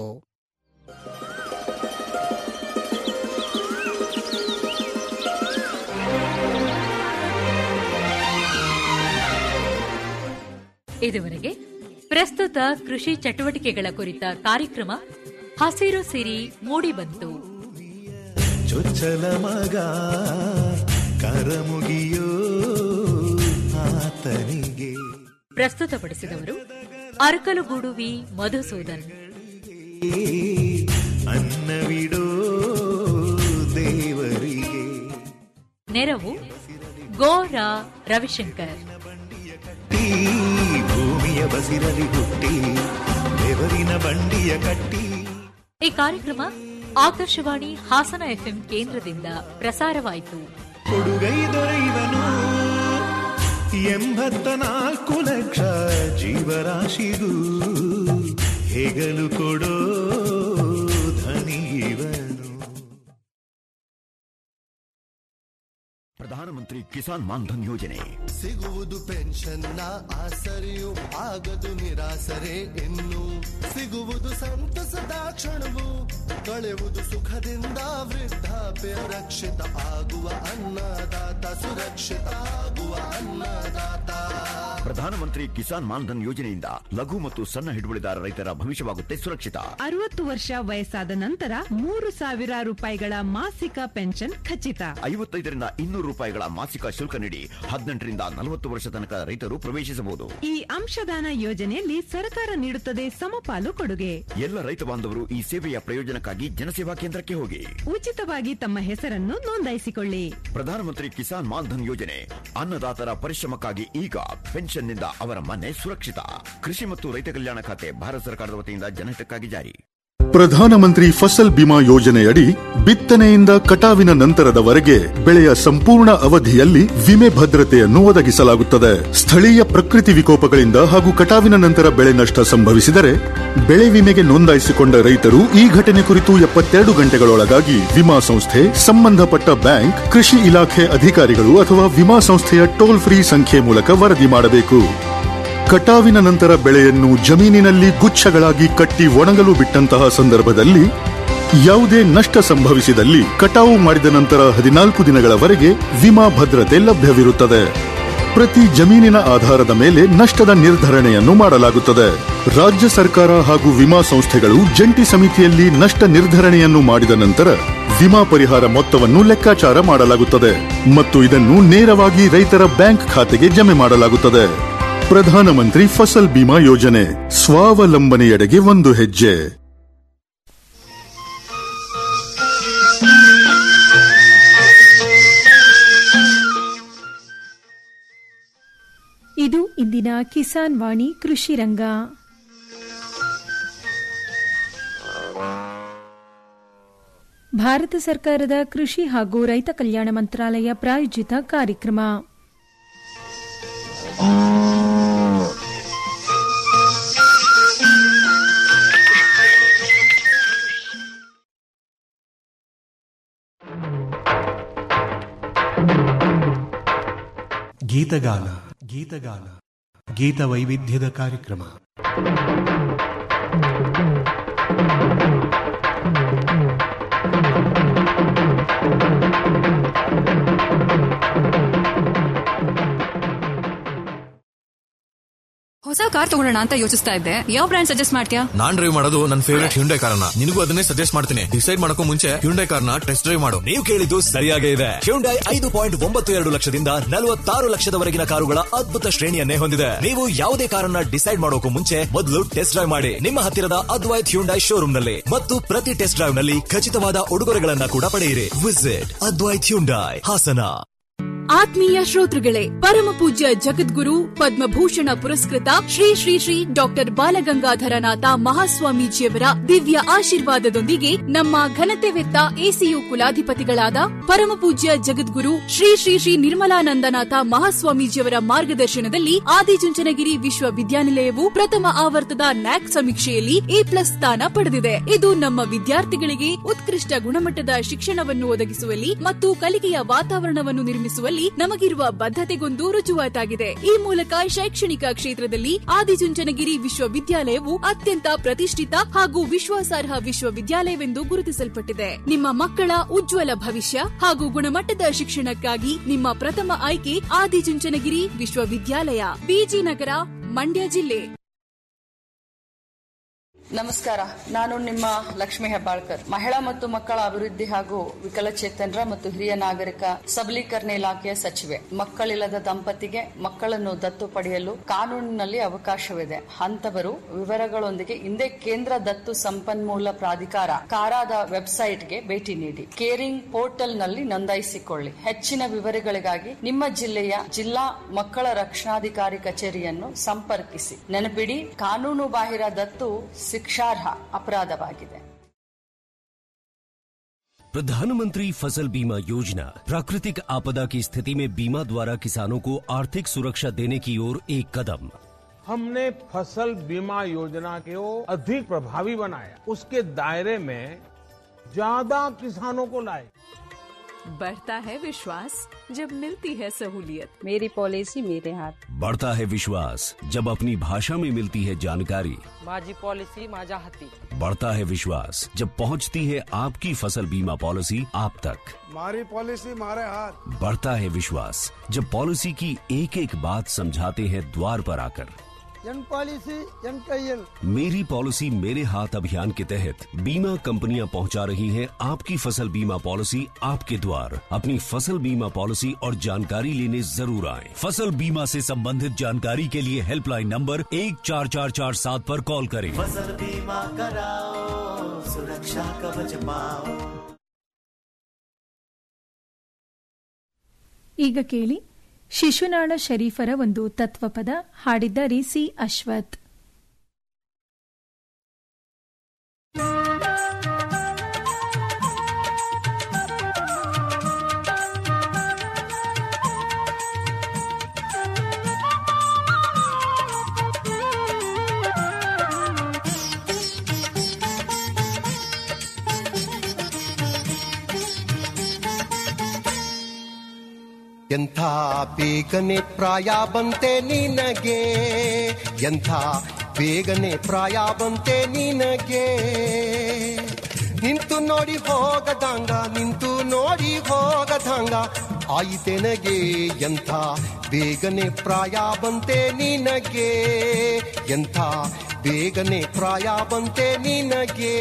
ಇದುವರೆಗೆ ಪ್ರಸ್ತುತ ಕೃಷಿ ಚಟುವಟಿಕೆಗಳ ಕುರಿತ ಕಾರ್ಯಕ್ರಮ ಹಸಿರು ಸಿರಿ ಮೂಡಿಬಂತು ಚೊಚ್ಚಲ ಮಗ ಕರಮುಗಿಯೋ ಆತನಿಗೆ ಪ್ರಸ್ತುತಪಡಿಸಿದವರು ಅರಕಲಗೂಡುವಿ ಮಧುಸೂದನ್ ಅನ್ನವಿಡೋ ದೇವರಿಗೆ ನೆರವು ಗೋರ ರವಿಶಂಕರ್ ಈ ಭೂಮಿಯ ಬಸಿರಲಿ ಹುಟ್ಟಿ ಬೆವರಿನ ಬಂಡಿಯ ಕಟ್ಟಿ ಈ ಕಾರ್ಯಕ್ರಮ ಆಕಾಶವಾಣಿ ಹಾಸನ ಎಫ್ಎಂ ಕೇಂದ್ರದಿಂದ ಪ್ರಸಾರವಾಯಿತು ಕೊಡುಗೈ ದೊರೆಯುವನು ಎಂಬತ್ತ ನಾಲ್ಕು ಲಕ್ಷ ಜೀವರಾಶಿಗೂ ಹೆಗಲು ಕೊಡೋ ಧನಿವನು ಪ್ರಧಾನಮಂತ್ರಿ ಕಿಸಾನ್ ಮಾನ್ಧನ್ ಯೋಜನೆ ಸಿಗುವುದು ಪೆನ್ಷನ್ನ ಆಸರೆಯು ಆಗದು ನಿರಾಸರೆ ಇನ್ನು ಸಿಗುವುದು ಸಂತಸದ ಕ್ಷಣವು ಕಳೆಯುವುದು ಸುಖದಿಂದ ವೃದ್ಧಾಪ್ಯ ರಕ್ಷಿತ ಆಗುವ ಅನ್ನದಾತ ಸುರಕ್ಷಿತ ಆಗುವ ಅನ್ನದಾತ ಪ್ರಧಾನಮಂತ್ರಿ ಕಿಸಾನ್ ಮಾನ್ಧನ್ ಯೋಜನೆಯಿಂದ ಲಘು ಮತ್ತು ಸಣ್ಣ ಹಿಡುವಳಿದಾರ ರೈತರ ಭವಿಷ್ಯವಾಗುತ್ತೆ ಸುರಕ್ಷಿತ ಅರವತ್ತು ವರ್ಷ ವಯಸ್ಸಾದ ನಂತರ ಮೂರು ಸಾವಿರ ರೂಪಾಯಿಗಳ ಮಾಸಿಕ ಪೆನ್ಷನ್ ಖಚಿತ ಐವತ್ತೈದರಿಂದ ಇನ್ನೂರು ರೂಪಾಯಿಗಳ ಮಾಸಿಕ ಶುಲ್ಕ ನೀಡಿ ಹದಿನೆಂಟರಿಂದ ನಲವತ್ತು ವರ್ಷ ತನಕ ರೈತರು ಪ್ರವೇಶಿಸಬಹುದು ಈ ಅಂಶದಾನ ಯೋಜನೆಯಲ್ಲಿ ಸರ್ಕಾರ ನೀಡುತ್ತದೆ ಸಮಪಾಲು ಕೊಡುಗೆ ಎಲ್ಲ ರೈತ ಬಾಂಧವರು ಈ ಸೇವೆಯ ಪ್ರಯೋಜನಕ್ಕಾಗಿ ಜನಸೇವಾ ಕೇಂದ್ರಕ್ಕೆ ಹೋಗಿ ಉಚಿತವಾಗಿ ತಮ್ಮ ಹೆಸರನ್ನು ನೋಂದಾಯಿಸಿಕೊಳ್ಳಿ ಪ್ರಧಾನಮಂತ್ರಿ ಕಿಸಾನ್ ಮಾನ್ಧನ್ ಯೋಜನೆ ಅನ್ನದಾತರ ಪರಿಶ್ರಮಕ್ಕಾಗಿ ಈಗ ಪೆನ್ಷನ್ನಿಂದ ಅವರ ಮನೆ ಸುರಕ್ಷಿತ ಕೃಷಿ ಮತ್ತು ರೈತ ಕಲ್ಯಾಣ ಖಾತೆ ಭಾರತ ಸರ್ಕಾರದ ವತಿಯಿಂದ ಜನಹಿತಕ್ಕಾಗಿ ಜಾರಿ ಪ್ರಧಾನಮಂತ್ರಿ ಫಸಲ್ ಬಿಮಾ ಯೋಜನೆಯಡಿ ಬಿತ್ತನೆಯಿಂದ ಕಟಾವಿನ ನಂತರದವರೆಗೆ ಬೆಳೆಯ ಸಂಪೂರ್ಣ ಅವಧಿಯಲ್ಲಿ ವಿಮೆ ಭದ್ರತೆಯನ್ನು ಒದಗಿಸಲಾಗುತ್ತದೆ ಸ್ಥಳೀಯ ಪ್ರಕೃತಿ ವಿಕೋಪಗಳಿಂದ ಹಾಗೂ ಕಟಾವಿನ ನಂತರ ಬೆಳೆ ನಷ್ಟ ಸಂಭವಿಸಿದರೆ ಬೆಳೆ ವಿಮೆಗೆ ನೋಂದಾಯಿಸಿಕೊಂಡ ರೈತರು ಈ ಘಟನೆ ಕುರಿತು ಎಪ್ಪತ್ತೆರಡು ಗಂಟೆಗಳೊಳಗಾಗಿ ವಿಮಾ ಸಂಸ್ಥೆ ಸಂಬಂಧಪಟ್ಟ ಬ್ಯಾಂಕ್ ಕೃಷಿ ಇಲಾಖೆ ಅಧಿಕಾರಿಗಳು ಅಥವಾ ವಿಮಾ ಸಂಸ್ಥೆಯ ಟೋಲ್ ಫ್ರೀ ಸಂಖ್ಯೆ ಮೂಲಕ ವರದಿ ಮಾಡಬೇಕು ಕಟಾವಿನ ನಂತರ ಬೆಳೆಯನ್ನು ಜಮೀನಿನಲ್ಲಿ ಗುಚ್ಛಗಳಾಗಿ ಕಟ್ಟಿ ಒಣಗಲು ಬಿಟ್ಟಂತಹ ಸಂದರ್ಭದಲ್ಲಿ ಯಾವುದೇ ನಷ್ಟ ಸಂಭವಿಸಿದಲ್ಲಿ ಕಟಾವು ಮಾಡಿದ ನಂತರ ಹದಿನಾಲ್ಕು ದಿನಗಳವರೆಗೆ ವಿಮಾ ಭದ್ರತೆ ಲಭ್ಯವಿರುತ್ತದೆ ಪ್ರತಿ ಜಮೀನಿನ ಆಧಾರದ ಮೇಲೆ ನಷ್ಟದ ನಿರ್ಧರಣೆಯನ್ನು ಮಾಡಲಾಗುತ್ತದೆ ರಾಜ್ಯ ಸರ್ಕಾರ ಹಾಗೂ ವಿಮಾ ಸಂಸ್ಥೆಗಳು ಜಂಟಿ ಸಮಿತಿಯಲ್ಲಿ ನಷ್ಟ ನಿರ್ಧರಣೆಯನ್ನು ಮಾಡಿದ ನಂತರ ವಿಮಾ ಪರಿಹಾರ ಮೊತ್ತವನ್ನು ಲೆಕ್ಕಾಚಾರ ಮಾಡಲಾಗುತ್ತದೆ ಮತ್ತು ಇದನ್ನು ನೇರವಾಗಿ ರೈತರ ಬ್ಯಾಂಕ್ ಖಾತೆಗೆ ಜಮೆ ಮಾಡಲಾಗುತ್ತದೆ ಪ್ರಧಾನಮಂತ್ರಿ ಫಸಲ್ ಬಿಮಾ ಯೋಜನೆ ಸ್ವಾವಲಂಬನೆಯೆಡೆಗೆ ಒಂದು ಹೆಜ್ಜೆ ಇದು ಇಂದಿನ ಕಿಸಾನ್ ವಾಣಿ ಕೃಷಿ ರಂಗ ಭಾರತ ಸರ್ಕಾರದ ಕೃಷಿ ಹಾಗೂ ರೈತ ಕಲ್ಯಾಣ ಮಂತ್ರಾಲಯ ಪ್ರಾಯೋಜಿತ ಕಾರ್ಯಕ್ರಮ ಗೀತಗಾನ ಗೀತಗಾನ ಗೀತ ವೈವಿಧ್ಯದ ಕಾರ್ಯಕ್ರಮ ಹೊಸ ಕಾರ್ ತಗೊಳ್ಳೋಣ ಅಂತ ಯೋಚಿಸ್ತಾ ಇದ್ದೆ ಯಾವ ಬ್ರ್ಯಾಂಡ್ ಸಜೆಸ್ಟ್ ಮಾಡ್ತೀಯಾ ನಾನ್ ಡ್ರೈವ್ ಮಾಡೋದು ನನ್ನ ಫೇವರೇಟ್ ಹ್ಯುಂಡೈ ಕಾರ್ನ ನಿನಗೂ ಅದನ್ನೇ ಸಜೆಸ್ಟ್ ಮಾಡ್ತೀನಿ ಡಿಸೈಡ್ ಮಾಡಕ್ಕೂ ಮುಂಚೆ ಹ್ಯುಂಡೈ ಕಾರ್ನ ಟೆಸ್ಟ್ ಡ್ರೈವ್ ಮಾಡು ನೀವು ಕೇಳಿದ್ದು ಸರಿಯಾಗೇ ಇದೆ ಹ್ಯುಂಡೈ ಐದು ಪಾಯಿಂಟ್ ಒಂಬತ್ತು ಎರಡು ಲಕ್ಷದಿಂದ ನಲವತ್ತಾರು ಲಕ್ಷದವರೆಗಿನ ಕಾರುಗಳ ಅದ್ಭುತ ಶ್ರೇಣಿಯನ್ನೇ ಹೊಂದಿದೆ ನೀವು ಯಾವುದೇ ಕಾರನ್ನ ಡಿಸೈಡ್ ಮಾಡೋಕು ಮುಂಚೆ ಮೊದಲು ಟೆಸ್ಟ್ ಡ್ರೈವ್ ಮಾಡಿ ನಿಮ್ಮ ಹತ್ತಿರದ ಅದ್ವೈತ್ ಹ್ಯುಂಡೈ ಶೋರೂಮ್ ನಲ್ಲಿ ಮತ್ತು ಪ್ರತಿ ಟೆಸ್ಟ್ ಡ್ರೈವ್ ನಲ್ಲಿ ಖಚಿತವಾದ ಉಡುಗೊರೆಗಳನ್ನ ಕೂಡ ಪಡೆಯಿರಿ ವಿಸಿಟ್ ಅದ್ವೈತ್ ಹ್ಯುಂಡೈ ಹಾಸನ ಆತ್ಮೀಯ ಶ್ರೋತೃಗಳೇ ಪರಮ ಪೂಜ್ಯ ಜಗದ್ಗುರು ಪದ್ಮಭೂಷಣ ಪುರಸ್ಕೃತ ಶ್ರೀ ಶ್ರೀ ಶ್ರೀ ಡಾಕ್ಟರ್ ಬಾಲಗಂಗಾಧರನಾಥ ಮಹಾಸ್ವಾಮೀಜಿಯವರ ದಿವ್ಯ ಆಶೀರ್ವಾದದೊಂದಿಗೆ ನಮ್ಮ ಘನತೆವೆತ್ತ ಎಸಿಯು ಕುಲಾಧಿಪತಿಗಳಾದ ಪರಮ ಪೂಜ್ಯ ಜಗದ್ಗುರು ಶ್ರೀ ಶ್ರೀ ಶ್ರೀ ನಿರ್ಮಲಾನಂದನಾಥ ಮಹಾಸ್ವಾಮೀಜಿಯವರ ಮಾರ್ಗದರ್ಶನದಲ್ಲಿ ಆದಿಚುಂಚನಗಿರಿ ವಿಶ್ವವಿದ್ಯಾನಿಲಯವು ಪ್ರಥಮ ಆವರ್ತದ ನ್ಯಾಕ್ ಸಮೀಕ್ಷೆಯಲ್ಲಿ ಎ ಪ್ಲಸ್ ಸ್ಥಾನ ಪಡೆದಿದೆ ಇದು ನಮ್ಮ ವಿದ್ಯಾರ್ಥಿಗಳಿಗೆ ಉತ್ಕೃಷ್ಟ ಗುಣಮಟ್ಟದ ಶಿಕ್ಷಣವನ್ನು ಒದಗಿಸುವಲ್ಲಿ ಮತ್ತು ಕಲಿಕೆಯ ವಾತಾವರಣವನ್ನು ನಿರ್ಮಿಸುವಲ್ಲಿ ನಮಗಿರುವ ಬದ್ಧತೆಗೊಂದು ರುಜುವಾತಾಗಿದೆ ಈ ಮೂಲಕ ಶೈಕ್ಷಣಿಕ ಕ್ಷೇತ್ರದಲ್ಲಿ ಆದಿಚುಂಚನಗಿರಿ ವಿಶ್ವವಿದ್ಯಾಲಯವು ಅತ್ಯಂತ ಪ್ರತಿಷ್ಠಿತ ಹಾಗೂ ವಿಶ್ವಾಸಾರ್ಹ ವಿಶ್ವವಿದ್ಯಾಲಯವೆಂದು ಗುರುತಿಸಲ್ಪಟ್ಟಿದೆ ನಿಮ್ಮ ಮಕ್ಕಳ ಉಜ್ವಲ ಭವಿಷ್ಯ ಹಾಗೂ ಗುಣಮಟ್ಟದ ಶಿಕ್ಷಣಕ್ಕಾಗಿ ನಿಮ್ಮ ಪ್ರಥಮ ಆಯ್ಕೆ ಆದಿಚುಂಚನಗಿರಿ ವಿಶ್ವವಿದ್ಯಾಲಯ ಬಿಜಿ ನಗರ ಮಂಡ್ಯ ಜಿಲ್ಲೆ ನಮಸ್ಕಾರ ನಾನು ನಿಮ್ಮ ಲಕ್ಷ್ಮಿ ಹೆಬ್ಬಾಳ್ಕರ್ ಮಹಿಳಾ ಮತ್ತು ಮಕ್ಕಳ ಅಭಿವೃದ್ಧಿ ಹಾಗೂ ವಿಕಲಚೇತನರ ಮತ್ತು ಹಿರಿಯ ನಾಗರಿಕ ಸಬಲೀಕರಣ ಇಲಾಖೆಯ ಸಚಿವೆ ಮಕ್ಕಳಿಲ್ಲದ ದಂಪತಿಗೆ ಮಕ್ಕಳನ್ನು ದತ್ತು ಪಡೆಯಲು ಕಾನೂನಿನಲ್ಲಿ ಅವಕಾಶವಿದೆ ಅಂತವರು ವಿವರಗಳೊಂದಿಗೆ ಹಿಂದೆ ಕೇಂದ್ರ ದತ್ತು ಸಂಪನ್ಮೂಲ ಪ್ರಾಧಿಕಾರ ಕಾರಾದ ವೆಬ್ಸೈಟ್ಗೆ ಭೇಟಿ ನೀಡಿ ಕೇರಿಂಗ್ ಪೋರ್ಟಲ್ ನಲ್ಲಿ ನೋಂದಾಯಿಸಿಕೊಳ್ಳಿ ಹೆಚ್ಚಿನ ವಿವರಗಳಿಗಾಗಿ ನಿಮ್ಮ ಜಿಲ್ಲೆಯ ಜಿಲ್ಲಾ ಮಕ್ಕಳ ರಕ್ಷಣಾಧಿಕಾರಿ ಕಚೇರಿಯನ್ನು ಸಂಪರ್ಕಿಸಿ ನೆನಪಿಡಿ ಕಾನೂನು ಬಾಹಿರ ದತ್ತು ಶಿಕ್ಷಾರ್ಹ ಅಪರಾಧವಾಗಿದೆ प्रधानमंत्री फसल बीमा योजना प्राकृतिक आपदा की स्थिति में बीमा द्वारा किसानों को आर्थिक सुरक्षा देने की ओर एक कदम हमने फसल बीमा योजना को अधिक प्रभावी बनाया उसके दायरे में ज्यादा किसानों को लाए बढ़ता है विश्वास जब मिलती है सहूलियत मेरी पॉलिसी मेरे हाथ बढ़ता है विश्वास जब अपनी भाषा में मिलती है जानकारी माझी पॉलिसी माझ्या हाती बढ़ता है विश्वास जब पहुंचती है आपकी फसल बीमा पॉलिसी आप तक मारी पॉलिसी मारे हाथ बढ़ता है विश्वास जब पॉलिसी की एक एक बात समझाते हैं द्वार पर आकर ಎನ್ ಪಾಲಿಸಿ ಎನ್ ಕೈಯಲ್ मेरी पॉलिसी मेरे हाथ अभियान के तहत बीमा कंपनियां पहुंचा रही हैं आपकी फसल बीमा पॉलिसी आपके द्वार अपनी फसल बीमा पॉलिसी और जानकारी लेने जरूर आए फसल बीमा से संबंधित जानकारी के लिए हेल्पलाइन नंबर एक चार चार चार सात पर कॉल करें फसल बीमा कराओ सुरक्षा कवच पाओ ಈಗ ಕೇಳಿ ಶಿಶುನಾಳ ಶರೀಫರ ಒಂದು ತತ್ವಪದ ಹಾಡಿದ್ದಾರೆ ಸಿ ಅಶ್ವಥ್ ಎಂಥ ಬೇಗನೆ ಪ್ರಾಯ ಬಂತೆ ನಿನಗೆ ಎಂಥ ಬೇಗನೆ ಪ್ರಾಯ ಬಂತೆ ನಿನಗೆ ನಿಂತು ನೋಡಿ ಹೋಗದಂಗ ನಿಂತು ನೋಡಿ ಹೋಗದಂಗ ಆಯಿತೆನಗೆ ಎಂಥ ಬೇಗನೆ ಪ್ರಾಯ ಬಂತೆ ನಿನಗೆ ಎಂಥ ಬೇಗನೆ ಪ್ರಾಯ ಬಂತೆ ನಿನಗೆ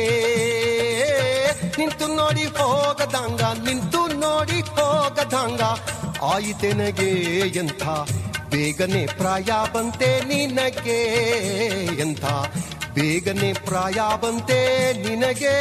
ನಿಂತು ನೋಡಿ ಹೋಗದಂಗ ನಿಂತು ನೋಡಿ ಹೋಗದಂಗ ಆಯಿತೆನಗೆ ಎಂಥ ಬೇಗನೆ ಪ್ರಾಯ ಬಂತೆ ನಿನಗೆ ಎಂಥ ಬೇಗನೆ ಪ್ರಾಯ ಬಂತೆ ನಿನಗೆ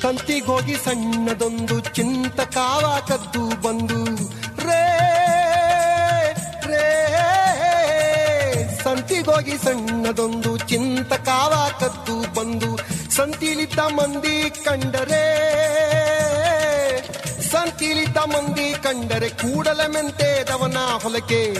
ಸಂತಿಗೋಗಿ ಸಣ್ಣದೊಂದು ಚಿಂತ ಕಾವ ಕದ್ದು ಬಂದು ರೇ ರೇ ಸಂತಿಗೋಗಿ ಸಣ್ಣದೊಂದು ಚಿಂತ ಕಾವ ಕದ್ದು ಬಂದು ಸಂತಿಲಿದ್ದ ಮಂದಿ ಕಂಡರೆ ಸಂತಿಲಿದ್ದ ಮಂದಿ ಕಂಡರೆ ಕೂಡಲ ಮೆಂತೆದವನ ಹೊಲಕ್ಕೆ